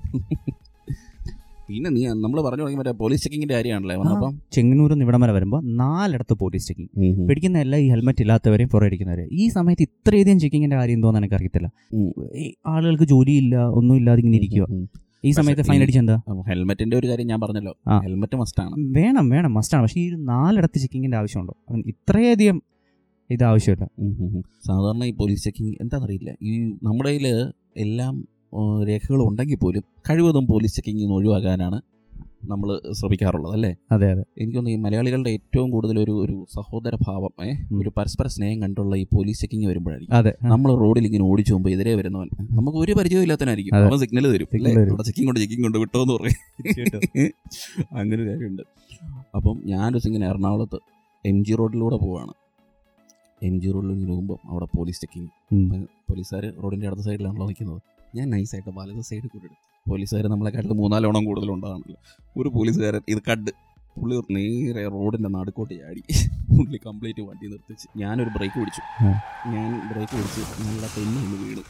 പിന്നെ നീ നമ്മൾ പറഞ്ഞു തുടങ്ങി മറ്റേ പോലീസ് ചെക്കിങ്ങിൻ്റെ കാര്യമാണല്ലേ വന്നപ്പം ചെങ്ങന്നൂരിൽ നിന്ന് ഇവിടം വരെ വരുമ്പോൾ നാലിടത്ത് പോലീസ് ചെക്കിങ് പിടിക്കുന്ന എല്ലാം ഈ ഹെൽമെറ്റ് ഇല്ലാത്തവരെയും പുറടിക്കുന്നവരെ ഈ സമയത്ത് ഇത്രയധികം ചെക്കിങ്ങിന്റെ കാര്യം എന്തോന്ന് എനിക്ക് അറിയത്തില്ല ഉം. ഈ ആളുകൾക്ക് ജോലിയില്ല ഒന്നും ഇല്ലാതെ ഇങ്ങനെ ഇരിക്കുക ഉം. ഈ സമയത്ത് പക്ഷേ ഫൈൻ ഈ- അടിച്ചെന്താ അപ്പം ഹെൽമെറ്റിന്റെ ഒരു കാര്യം ഞാൻ പറഞ്ഞല്ലോ ആ. ഹെൽമെറ്റ് മസ്റ്റാണ് വേണം വേണം മസ്റ്റാണ് പക്ഷേ ഈ ഒരു നാലിടത്ത് ചെക്കിങ്ങിന്റെ ആവശ്യമുണ്ടോ അവൻ ഇത്രയധികം ഇത് ആവശ്യമില്ല ഉം ഉം ഉം. സാധാരണ ഈ പോലീസ് ചെക്കിങ് എന്താണെന്നറിയില്ല ഈ നമ്മുടെ കയ്യിൽ എല്ലാം രേഖകൾ ഉണ്ടെങ്കിൽ പോലും കഴിവതും പോലീസ് ചെക്കിങ്ങിൽ നിന്ന് ഒഴിവാക്കാനാണ് നമ്മൾ ശ്രമിക്കാറുള്ളത് അല്ലേ അതെ അതെ എനിക്കൊന്ന് ഈ മലയാളികളുടെ ഏറ്റവും കൂടുതൽ ഒരു ഒരു സഹോദര ഭാവം ഏ ഉം. ഒരു പരസ്പര സ്നേഹം കണ്ടുള്ള ഈ പോലീസ് ചെക്കിങ് വരുമ്പോഴായിരിക്കും അതെ ആ, നമ്മൾ റോഡിൽ ഇങ്ങനെ ഓടിച്ചു പോകുമ്പോൾ എതിരെ വരുന്നവൻ നമുക്ക് ഒരു പരിചയവും ഇല്ലാത്തവനായിരിക്കും അതെ. അവൻ സിഗ്നൽ തരും Signal അല്ലേ തരും. ഇവിടെ ചെക്കിങ് കൊണ്ട് ചെക്കിങ് കൊണ്ട് വിട്ടോ എന്ന് പറയും അങ്ങനെ ഒരു കാര്യമുണ്ട് അപ്പം ഞാനൊരു ദിവസം ഇങ്ങനെ എറണാകുളത്ത് എം ജി റോഡിലൂടെ പോവാണ് എം ജി റോഡിൽ ഇങ്ങനെ പോകുമ്പോൾ അവിടെ പോലീസ് ചെക്കിങ് ഉം. പോലീസുകാർ റോഡിൻ്റെ അടുത്ത സൈഡിലാണല്ലോ നിൽക്കുന്നത് ഞാൻ നൈസായിട്ട് വലത് സൈഡിൽ കൂടെ എടുത്തു പോലീസുകാർ നമ്മളെക്കാട്ടിൽ മൂന്നാലോണം കൂടുതലുണ്ടാകണല്ലോ ഒരു പോലീസുകാരൻ ഇത് കണ്ട് പുള്ളി നേരെ റോഡിൻ്റെ നടുക്കോട്ട് ചാടി പുള്ളി കംപ്ലീറ്റ് വണ്ടി നിർത്തിച്ച് ഞാനൊരു ബ്രേക്ക് പിടിച്ചു ആ. ഞാൻ ബ്രേക്ക് പിടിച്ച് നല്ല തെന്നി ഒന്ന് വീണു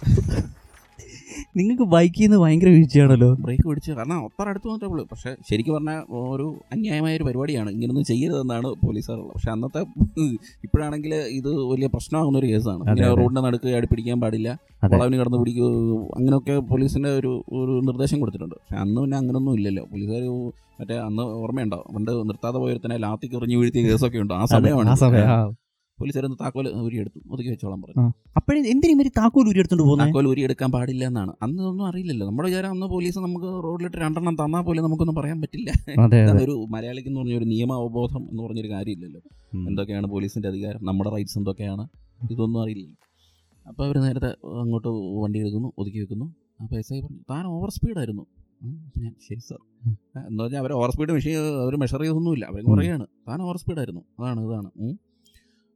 നിങ്ങൾക്ക് ബൈക്കിൽ നിന്ന് ഭയങ്കര വീഴ്ചയാണല്ലോ ബ്രേക്ക് പിടിച്ച് കാരണം അത്ര അടുത്ത് വന്നിട്ടുള്ളൂ പക്ഷേ ശരിക്കും പറഞ്ഞാൽ ഒരു അന്യായമായ ഒരു പരിപാടിയാണ് ഇങ്ങനൊന്നും ചെയ്യരുതെന്നാണ് പോലീസുകാരുള്ളത് പക്ഷെ അന്നത്തെ ഇപ്പോഴാണെങ്കിൽ ഇത് വലിയ പ്രശ്നമാകുന്ന ഒരു കേസാണ് അതെ, ഇങ്ങനെ അതെ. റോഡിൻ്റെ നടുക്ക് അടി പിടിക്കാൻ പാടില്ല അതെ. വളവിന് കടന്ന് പിടിക്കുക അങ്ങനെയൊക്കെ പോലീസിൻ്റെ ഒരു ഒരു നിർദ്ദേശം കൊടുത്തിട്ടുണ്ട് പക്ഷെ അന്ന് പിന്നെ അങ്ങനൊന്നും ഇല്ലല്ലോ പോലീസുകാർ മറ്റേ അന്ന് ഓർമ്മയുണ്ടോ പണ്ട് നിർത്താതെ പോയൊരുത്തനെ ലാത്തിക്ക് എറിഞ്ഞു വീഴ്ത്തിയ കേസൊക്കെ ഉണ്ട് ആ അതെ, സമയമാണ് ആ സമയം ആ. പോലീസുകാർ താക്കോല് ഊരിയെടുത്തു ഒതുക്കി വെച്ചോളാം പറഞ്ഞു അപ്പോഴും എന്തിനും ഇവര് താക്കോൽ ഊരി എടുത്തോണ്ട് പോകുന്നത് താക്കോൽ ഊരി എടുക്കാൻ പാടില്ല എന്നാണ് അന്ന് ഒന്നും അറിയില്ലല്ലോ നമ്മുടെ വിചാരം അന്ന് പോലീസ് നമുക്ക് റോഡിലിട്ട് രണ്ടെണ്ണം തന്നാൽ പോലും നമുക്കൊന്നും പറയാൻ പറ്റില്ല അതെ അതെ ഒരു മലയാളിക്ക് എന്ന് പറഞ്ഞ ഒരു നിയമ അവബോധം എന്ന് പറഞ്ഞൊരു കാര്യമില്ലല്ലോ ഉം. എന്തൊക്കെയാണ് പോലീസിന്റെ അധികാരം നമ്മുടെ റൈറ്റ്സ് എന്തൊക്കെയാണ് ഇതൊന്നും അറിയില്ല അപ്പോൾ അവർ നേരത്തെ അങ്ങോട്ട് വണ്ടി എടുക്കുന്നു ഒതുക്കി വെക്കുന്നു അപ്പോൾ എസ് ഐ പറഞ്ഞു താൻ ഓവർ സ്പീഡായിരുന്നു ഉം, അപ്പോൾ ഞാൻ ശരി സാർ ഉം. എന്ന് പറഞ്ഞാൽ അവർ ഓവർ സ്പീഡ് മെഷീൻ അവർ മെഷർ ചെയ്തൊന്നുമില്ല അവർ ഉം. പറയുകയാണ് താൻ ഓവർ സ്പീഡായിരുന്നു അതാണ് ഇതാണ് ഉം.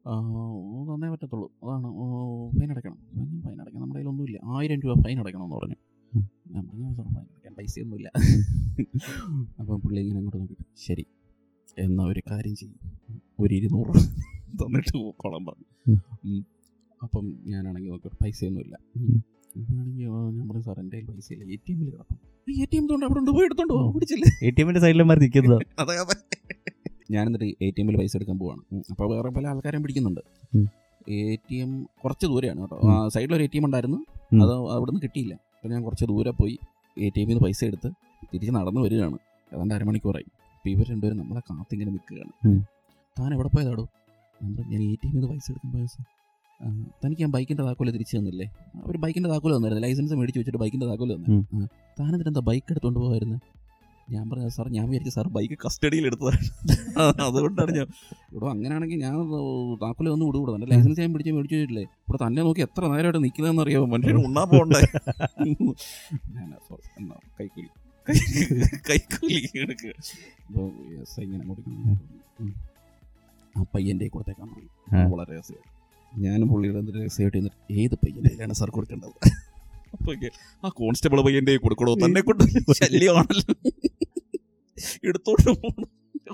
ആ, തന്നേ പറ്റത്തുള്ളൂ അതാണ് ഫൈൻ അടയ്ക്കണം ഫൈൻ അടയ്ക്കണം നമ്മുടെ കയ്യിലൊന്നുമില്ല ആയിരം രൂപ ഫൈൻ അടയ്ക്കണം എന്ന് പറഞ്ഞു ഉം. ഞാൻ പറഞ്ഞു സാർ ഫൈൻ അടയ്ക്കാൻ പൈസയൊന്നുമില്ല അപ്പം പുള്ളി ഇങ്ങനെ അങ്ങോട്ട് നോക്കിയിട്ട് ശരി എന്നാ ഒരു കാര്യം ചെയ്യും ഒരു ഇരുന്നൂറ് രൂപ തന്നിട്ട് പോക്കോളാൻ പറഞ്ഞു ഉം. ഉം. അപ്പം ഞാനാണെങ്കിൽ നോക്കിയിട്ട് പൈസയൊന്നുമില്ല ഉം. ആണെങ്കിൽ ഞാൻ പറഞ്ഞു സാർ എൻ്റെ കയ്യിൽ പൈസയില്ല എ ടി എമ്മിൽ കിടപ്പം എ ടി എം തൊണ്ട് അവിടെ ഉണ്ട് പോയി എടുത്തോണ്ട് പോ പിടിച്ചില്ലേ എ ടി എമ്മിന്റെ സൈഡിലും മാറി നിൽക്കുന്നത് അതെ അതെ ഞാൻ എന്നിട്ട് എ ടി എമ്മിൽ പൈസ എടുക്കാൻ പോവാണ് അപ്പോൾ വേറെ പല ആൾക്കാരും പിടിക്കുന്നുണ്ട് ഉം. എ ടി എം കുറച്ച് ദൂരെയാണ് കേട്ടോ ഉം. സൈഡിലൊരു എ ടി എം ഉണ്ടായിരുന്നു ഉം. അത് അവിടുന്ന് കിട്ടിയില്ല അപ്പോൾ ഞാൻ കുറച്ച് ദൂരെ പോയി എ ടി എമ്മിൽ നിന്ന് പൈസ എടുത്ത് തിരിച്ച് നടന്ന് വരികയാണ് ഏതാണ്ട് അരമണിക്കൂറായി അപ്പോൾ ഇവർ രണ്ടുപേരും നമ്മളെ കാത്തിങ്ങനെ നിൽക്കുകയാണ് ഉം. താൻ എവിടെ പോയതാടോ ഞാൻ പറഞ്ഞു, ഞാൻ എ ടി എമ്മിൽ നിന്ന് പൈസ എടുക്കാൻ പോയ സാർ ആ, തനിക്ക് ഞാൻ ബൈക്കിൻ്റെ താക്കോല് തിരിച്ചു തന്നില്ലേ അവർ ബൈക്കിൻ്റെ താക്കോല് തന്നായിരുന്നു ലൈസൻസ് മേടിച്ച് വെച്ചിട്ട് ബൈക്കിൻ്റെ താക്കോല് തന്നെ ഉം. താനെന്തിട്ട് എന്താ ബൈക്ക് എടുത്തുകൊണ്ട് പോകായിരുന്നു ഞാൻ പറഞ്ഞു സാർ ഞാൻ വിചാരിച്ചു സാർ ബൈക്ക് കസ്റ്റഡിയിൽ എടുത്തതാണ് അതുകൊണ്ടാണ് ഞാൻ ഇവിടെ അങ്ങനെയാണെങ്കിൽ ഞാൻ താക്കോല് ഒന്ന് വിടുകൂടാ എൻ്റെ ലൈസൻസ് ഞാൻ പിടിച്ച് മേടിച്ചു വെച്ചിട്ടില്ലേ ഇവിടെ തന്നെ നോക്കി എത്ര നേരമായിട്ട് നിൽക്കുന്നതെന്ന് അറിയാമോ മനുഷ്യന് ഉണ്ണാൻ പോകണ്ടേ ഞാൻ sorry, എന്നാ കൈക്കൂലി കൈക്കൂലി എടുക്കുക അപ്പോൾ എസ് ഐ ഇങ്ങനെ കൊടുക്കുന്നു ഉം. ആ പയ്യൻ്റെ കൊടുത്തേക്കാൻ പറഞ്ഞു ആ. വളരെ രസമായി ഞാനും പുള്ളിയുടെ എന്നിട്ട് രസമായിട്ട് ഇരുന്നിട്ട് ഏത് പയ്യൻ്റെയിലാണ് സാർ കൊടുക്കേണ്ടത് അപ്പൊ ഒക്കെ, ആ കോൺസ്റ്റബിൾ പയ്യൻ്റെ കൊടുക്കണോ തന്നെ കൊണ്ട് ശല്യമാണല്ലോ എടുത്തോണ്ട് പോണം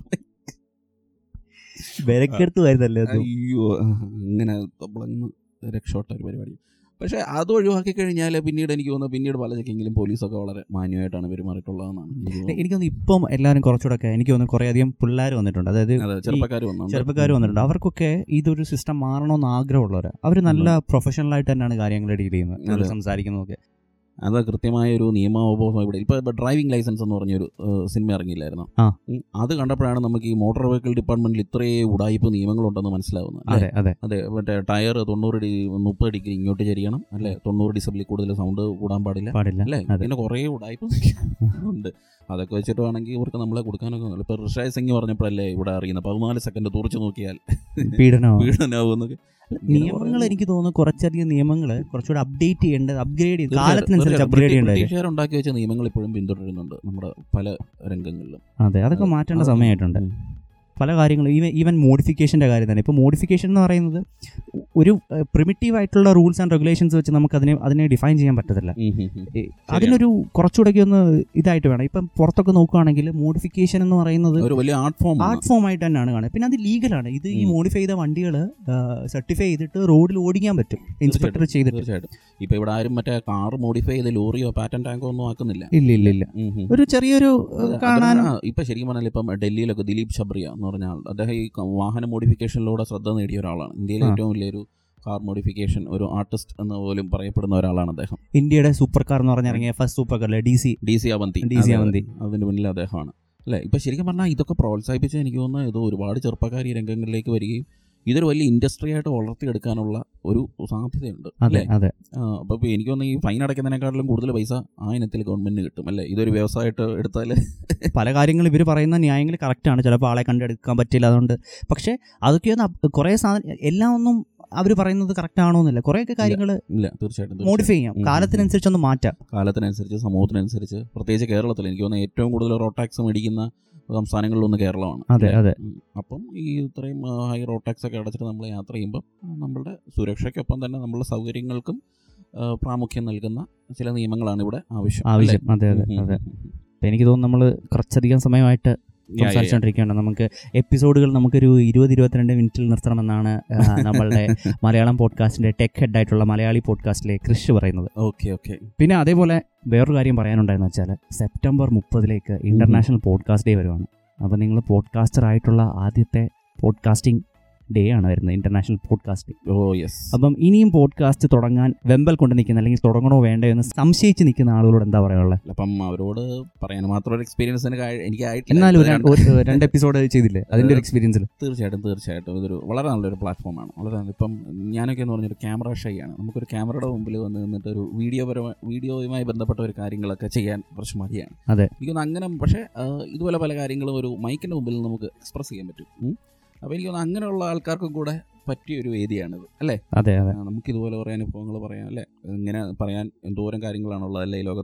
വിലക്കെടുത്ത് വരുന്നല്ലേ അത് അയ്യോ അങ്ങനെ നമ്മളങ്ങ് രക്ഷപ്പെട്ട ഒരു പരിപാടി പക്ഷെ അത് ഒഴിവാക്കി കഴിഞ്ഞാൽ പിന്നീട് എനിക്ക് തോന്നുന്നു പിന്നീട് പല ചെക്കിങ്ങിലും പോലീസൊക്കെ വളരെ മാന്യമായിട്ടാണ് പെരുമാറിയിട്ടുള്ളതെന്നാണ് എനിക്ക് തോന്നുന്നത്. എനിക്ക് തോന്നുന്നു ഇപ്പം എല്ലാവരും കുറച്ചുകൂടെ ഒക്കെ എനിക്ക് തോന്നുന്നു കുറേ അധികം പിള്ളേർ വന്നിട്ടുണ്ട് അതായത് അതെ ചെറുപ്പക്കാർ വന്നു ചെറുപ്പക്കാർ വന്നിട്ടുണ്ട് അവർക്കൊക്കെ ഇതൊരു സിസ്റ്റം മാറണമെന്ന് ആഗ്രഹമുള്ളവർ അവർ നല്ല പ്രൊഫഷണൽ ആയിട്ട് തന്നെയാണ് കാര്യങ്ങൾ ഡീൽ ചെയ്യുന്നത് അവര് അതെ. സംസാരിക്കുന്നതൊക്കെ അത് കൃത്യമായ ഒരു നിയമാവബോധം ഇവിടെ ഇപ്പൊ ഇപ്പൊ ഡ്രൈവിംഗ് ലൈസൻസ് എന്ന് പറഞ്ഞൊരു ഏഹ്, സിനിമ ഇറങ്ങിയില്ലായിരുന്നു ആ. ഉം. അത് കണ്ടപ്പോഴാണ് നമുക്ക് ഈ മോട്ടോർ വെഹിക്കിൾ ഡിപ്പാർട്ട്മെന്റിൽ ഇത്രയും ഉടായ്പ നിയമങ്ങളുണ്ടെന്ന് മനസ്സിലാവുന്നത് അല്ലേ? അതെ അതെ അതെ മറ്റേ ടയർ തൊണ്ണൂറ് ഡി മുപ്പത് ഡിഗ്രി ഇങ്ങോട്ട് ചരിയണം അല്ലെ തൊണ്ണൂറ് ഡിസബിളിൽ കൂടുതൽ സൗണ്ട് കൂടാൻ പാടില്ല പാടില്ല അല്ലേ അതെ. പിന്നെ കുറേ ഉടായ്പ ഉണ്ട് അതൊക്കെ വെച്ചിട്ട് വേണമെങ്കിൽ ഇവർക്ക് നമ്മളെ കൊടുക്കാനൊക്കെ ഇപ്പൊ ഋഷായ് സിംഗ് പറഞ്ഞപ്പോഴല്ലേ ഇവിടെ അറിയുന്നത് പതിനാല് സെക്കൻഡ് തുറച്ചു നോക്കിയാൽ പീഡനമോ വീടനാവുന്നൊക്കെ നിയമങ്ങൾ എനിക്ക് തോന്നുന്നു കുറച്ചധികം നിയമങ്ങൾ കുറച്ചുകൂടെ അപ്ഡേറ്റ് ചെയ്യേണ്ടത് അപ്ഗ്രേഡ് ചെയ്ത് കാലത്തിനനുസരിച്ച് അപ്ഗ്രേഡ് ചെയ്യേണ്ടത് ബ്രിട്ടീഷുകാർ ഉണ്ടാക്കി വെച്ച നിയമങ്ങൾ ഇപ്പോഴും പിന്തുടരുന്നുണ്ട് നമ്മുടെ പല രംഗങ്ങളിലും അതെ അതൊക്കെ മാറ്റേണ്ട അത് സമയമായിട്ടുണ്ട് ഉം. പല കാര്യങ്ങളും ഈവൻ ഈവൻ മോഡിഫിക്കേഷൻ്റെ കാര്യം തന്നെ ഇപ്പോൾ മോഡിഫിക്കേഷൻ എന്ന് പറയുന്നത് ഒരു പ്രിമിറ്റീവ് ആയിട്ടുള്ള റൂൾസ് ആൻഡ് റെഗുലേഷൻസ് വെച്ച് നമുക്ക് അതിനെ അതിനെ ഡിഫൈൻ ചെയ്യാൻ പറ്റത്തില്ല ഉം, ഉം, ഉം. ഏ, അതിനൊരു കുറച്ചുകൂടെ ഒന്ന് ഇതായിട്ട് വേണം ഇപ്പം പുറത്തൊക്കെ നോക്കുകയാണെങ്കിൽ മോഡിഫിക്കേഷൻ എന്ന് പറയുന്നത് ഒരു വലിയ ആർട്ട് ഫോം ആർട്ട് ഫോം ആയിട്ട് തന്നെയാണ് കാണുന്നത് പിന്നെ അത് ലീഗലാണ് ഇത് ഈ ഉം. മോഡിഫൈ ചെയ്ത വണ്ടികൾ സർട്ടിഫൈ ചെയ്തിട്ട് റോഡിൽ ഓടിക്കാൻ പറ്റും ഇൻസ്പെക്ടർ ചെയ്തിട്ട് തീർച്ചയായിട്ടും ഇപ്പൊ ഇവിടെ ആരും മറ്റേ കാർ മോഡിഫൈ ചെയ്ത് ലോറിയോ പാറ്റൻ ടാങ്കോ ഒന്നും ആക്കുന്നില്ല ഇല്ല ഇല്ല ഇല്ല ഉം, ഉം. ഒരു ചെറിയൊരു അത് കാണാൻ അതുകൊണ്ട് ആ, ഇപ്പൊ ശരിക്കും പറഞ്ഞാൽ ഇപ്പം ഡൽഹിയിലൊക്കെ ദിലീപ് ഷബ്രിയ എന്ന് പറഞ്ഞ ആൾ അദ്ദേഹം ഈ ക- വാഹന മോഡിഫിക്കേഷനിലൂടെ ശ്രദ്ധ നേടിയ ഒരാളാണ് ഇന്ത്യയിലെ ആ. ഏറ്റവും വലിയൊരു കാർ മോഡിഫിക്കേഷൻ ഒരു ആർട്ടിസ്റ്റ് എന്ന് പോലും പറയപ്പെടുന്ന ഒരാളാണ് അദ്ദേഹം ഇന്ത്യയുടെ സൂപ്പർ കാർ എന്ന് പറഞ്ഞിറങ്ങിയ first super car D C D C Avanti DC അതെ, അവന്തി. അതിന് മുന്നിൽ അദ്ദേഹമാണ് അല്ലേ ഇപ്പൊ ശരിക്കും പറഞ്ഞാൽ ഇതൊക്കെ പ്രോത്സാഹിപ്പിച്ച് എനിക്ക് തോന്നുന്നു ഇത് ഒരുപാട് ചെറുപ്പക്കാർ ഈ രംഗങ്ങളിലേക്ക് വരികയും ഇതൊരു വലിയ ഇൻഡസ്ട്രി ആയിട്ട് വളർത്തിയെടുക്കാനുള്ള ഒരു സാധ്യതയുണ്ട് അതെ അല്ലേ അതെ അപ്പോൾ ഇപ്പോൾ എനിക്ക് തോന്നുന്നു ഈ ഫൈൻ അടയ്ക്കുന്നതിനേക്കാളും കൂടുതൽ പൈസ ആ ഇനത്തിൽ ഗവൺമെന്റിന് കിട്ടും അല്ലേ ഇതൊരു വ്യവസായമായിട്ട് എടുത്താൽ പല കാര്യങ്ങളും ഇവർ പറയുന്ന ന്യായങ്ങൾ കറക്റ്റാണ് ചിലപ്പോൾ ആളെ കണ്ടെടുക്കാൻ പറ്റില്ല അതുകൊണ്ട് പക്ഷേ അതൊക്കെ ഒന്ന് അപ്- കുറേ സാധനം എല്ലാം ഒന്നും അവർ പറയുന്നത് കറക്റ്റ് ആണോ എന്നില്ല കുറേയൊക്കെ കാര്യങ്ങൾ ഇല്ല തീർച്ചയായിട്ടും തീർച്ചയായിട്ടും. മോഡിഫൈ ചെയ്യാം ഉം. കാലത്തിനനുസരിച്ചൊന്ന് മാറ്റാം കാലത്തിനനുസരിച്ച് സമൂഹത്തിനനുസരിച്ച് പ്രത്യേകിച്ച് കേരളത്തിൽ എനിക്ക് തോന്നുന്നു ഏറ്റവും കൂടുതൽ റോഡ് ടാക്സ് മേടിക്കുന്ന സംസ്ഥാനങ്ങളിലൊന്ന് കേരളമാണ് അതെ അല്ലേ? അതെ ഉം. അപ്പം ഈ ഇത്രയും ഹൈ റോഡ് ടാക്സ് ഒക്കെ അടച്ചിട്ട് നമ്മൾ യാത്ര ചെയ്യുമ്പോൾ നമ്മളുടെ സുരക്ഷയ്ക്കൊപ്പം തന്നെ നമ്മളുടെ സൗകര്യങ്ങൾക്കും ആ, പ്രാമുഖ്യം നൽകുന്ന ചില നിയമങ്ങളാണ് ഇവിടെ ആവശ്യം ആവശ്യം അതെ അല്ലേ? അതെ ഉം, അതെ ഉം, ഉം, ഉം. അപ്പം എനിക്ക് തോന്നുന്നു നമ്മൾ കുറച്ചധികം സമയമായിട്ട് Yeah, yeah, yeah. സംസാരിച്ചുകൊണ്ടിരിക്കുകയാണ് നമുക്ക് എപ്പിസോഡുകൾ നമുക്കൊരു ഇരുപത് ഇരുപത്തിരണ്ട് മിനിറ്റിൽ നിർത്തണമെന്നാണ് ആ, നമ്മളുടെ മലയാളം പോഡ്കാസ്റ്റിന്റെ ടെക് ഹെഡ് ആയിട്ടുള്ള മലയാളി പോഡ്കാസ്റ്റിലെ കൃഷി പറയുന്നത് ഓക്കെ ഓക്കെ പിന്നെ അതേപോലെ വേറൊരു കാര്യം പറയാനുണ്ടായെന്ന് വെച്ചാൽ സെപ്റ്റംബർ മുപ്പതിലേക്ക് ഇന്റർനാഷണൽ പോഡ്കാസ്റ്റ് ഡേ വരുവാണ് അപ്പോൾ നിങ്ങൾ പോഡ്കാസ്റ്റർ ആയിട്ടുള്ള ആദ്യത്തെ പോഡ്കാസ്റ്റിംഗ് ഡേ ആണ് വരുന്നത് ഇന്റർനാഷണൽ പോഡ്കാസ്റ്റ് ഡേ ഓ യെസ് അപ്പം ഇനിയും പോഡ്കാസ്റ്റ് തുടങ്ങാൻ വെമ്പൽ കൊണ്ട് നിൽക്കുന്ന അല്ലെങ്കിൽ തുടങ്ങണോ വേണ്ടോ എന്ന് സംശയിച്ച് നിൽക്കുന്ന ആളുകളോട് എന്താ പറയാനുള്ളത് അപ്പം അവരോട് പറയാൻ മാത്രം ഒരു എക്സ്പീരിയൻസ് എനിക്ക് ആയിട്ടില്ല എന്നാലും ഇപ്പൊ ഒരു- ഒരു രണ്ട് എപ്പിസോഡ് ചെയ്തില്ലേ അതിന്റെ ഒരു എക്സ്പീരിയൻസിൽ തീർച്ചയായിട്ടും തീർച്ചയായിട്ടും ഇതൊരു വളരെ നല്ലൊരു പ്ലാറ്റ്ഫോമാണ് വളരെ നല്ല ഇപ്പം ഞാനൊക്കെ എന്ന് പറഞ്ഞൊരു ക്യാമറ ഷൈ ആണ് നമുക്കൊരു ക്യാമറയുടെ മുമ്പിൽ വന്ന് നിന്നിട്ട് ഒരു വീഡിയോ പരമായി വീഡിയോയുമായി ബന്ധപ്പെട്ട ഒരു കാര്യങ്ങളൊക്കെ ചെയ്യാൻ കുറച്ച് മടിയാണ് അതെ. എനിക്ക് തോന്നുന്നു അങ്ങനെ പക്ഷേ ആ, ഇതുപോലെ പല കാര്യങ്ങളും ഒരു മൈക്കിൻ്റെ മുമ്പിൽ നമുക്ക് എക്സ്പ്രസ് ചെയ്യാൻ പറ്റും ഉം. അപ്പോൾ എനിക്ക് തോന്നുന്നു അങ്ങനെയുള്ള ആൾക്കാർക്കും കൂടെ പറ്റിയ ഒരു വേദിയാണിത് അല്ലേ അതെ അതെ ആ, നമുക്ക് ഇതുപോലെ കുറേ അനുഭവങ്ങൾ പറയാം അല്ലേ ഇങ്ങനെ പറയാൻ എന്തോരം കാര്യങ്ങളാണുള്ളത് അല്ലേ ഈ ലോകത്ത്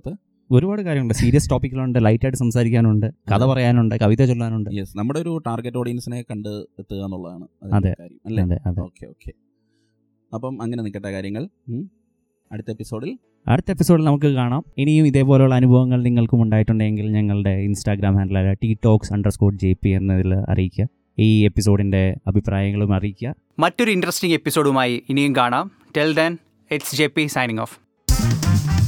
ഒരുപാട് കാര്യങ്ങളുണ്ട് സീരിയസ് ടോപ്പിക്കുകളുണ്ട് ലൈറ്റായിട്ട് സംസാരിക്കാനുണ്ട് കഥ പറയാനുണ്ട് കവിത ചൊല്ലാനുണ്ട് യെസ് നമ്മുടെ ഒരു ടാർഗറ്റ് ഓഡിയൻസിനെ കണ്ട് എത്തുക എന്നുള്ളതാണ് അതിന്റെ അതെ. കാര്യം അല്ലേ അതെ അതെ ഓക്കെ ഓക്കെ അപ്പം അങ്ങനെ നിൽക്കട്ടെ കാര്യങ്ങൾ ഉം. അടുത്ത എപ്പിസോഡിൽ അടുത്ത എപ്പിസോഡിൽ നമുക്ക് കാണാം ഇനിയും ഇതേപോലെയുള്ള അനുഭവങ്ങൾ നിങ്ങൾക്കും ഉണ്ടായിട്ടുണ്ടെങ്കിൽ ഞങ്ങളുടെ ഇൻസ്റ്റാഗ്രാം ഹാൻഡിലായ T talks underscore J P എന്നതിൽ അറിയിക്കുക ഈ എപ്പിസോഡിൻ്റെ അഭിപ്രായങ്ങളും അറിയിക്കുക മറ്റൊരു ഇൻട്രസ്റ്റിംഗ് എപ്പിസോഡുമായി ഇനിയും കാണാം till then it's J P signing of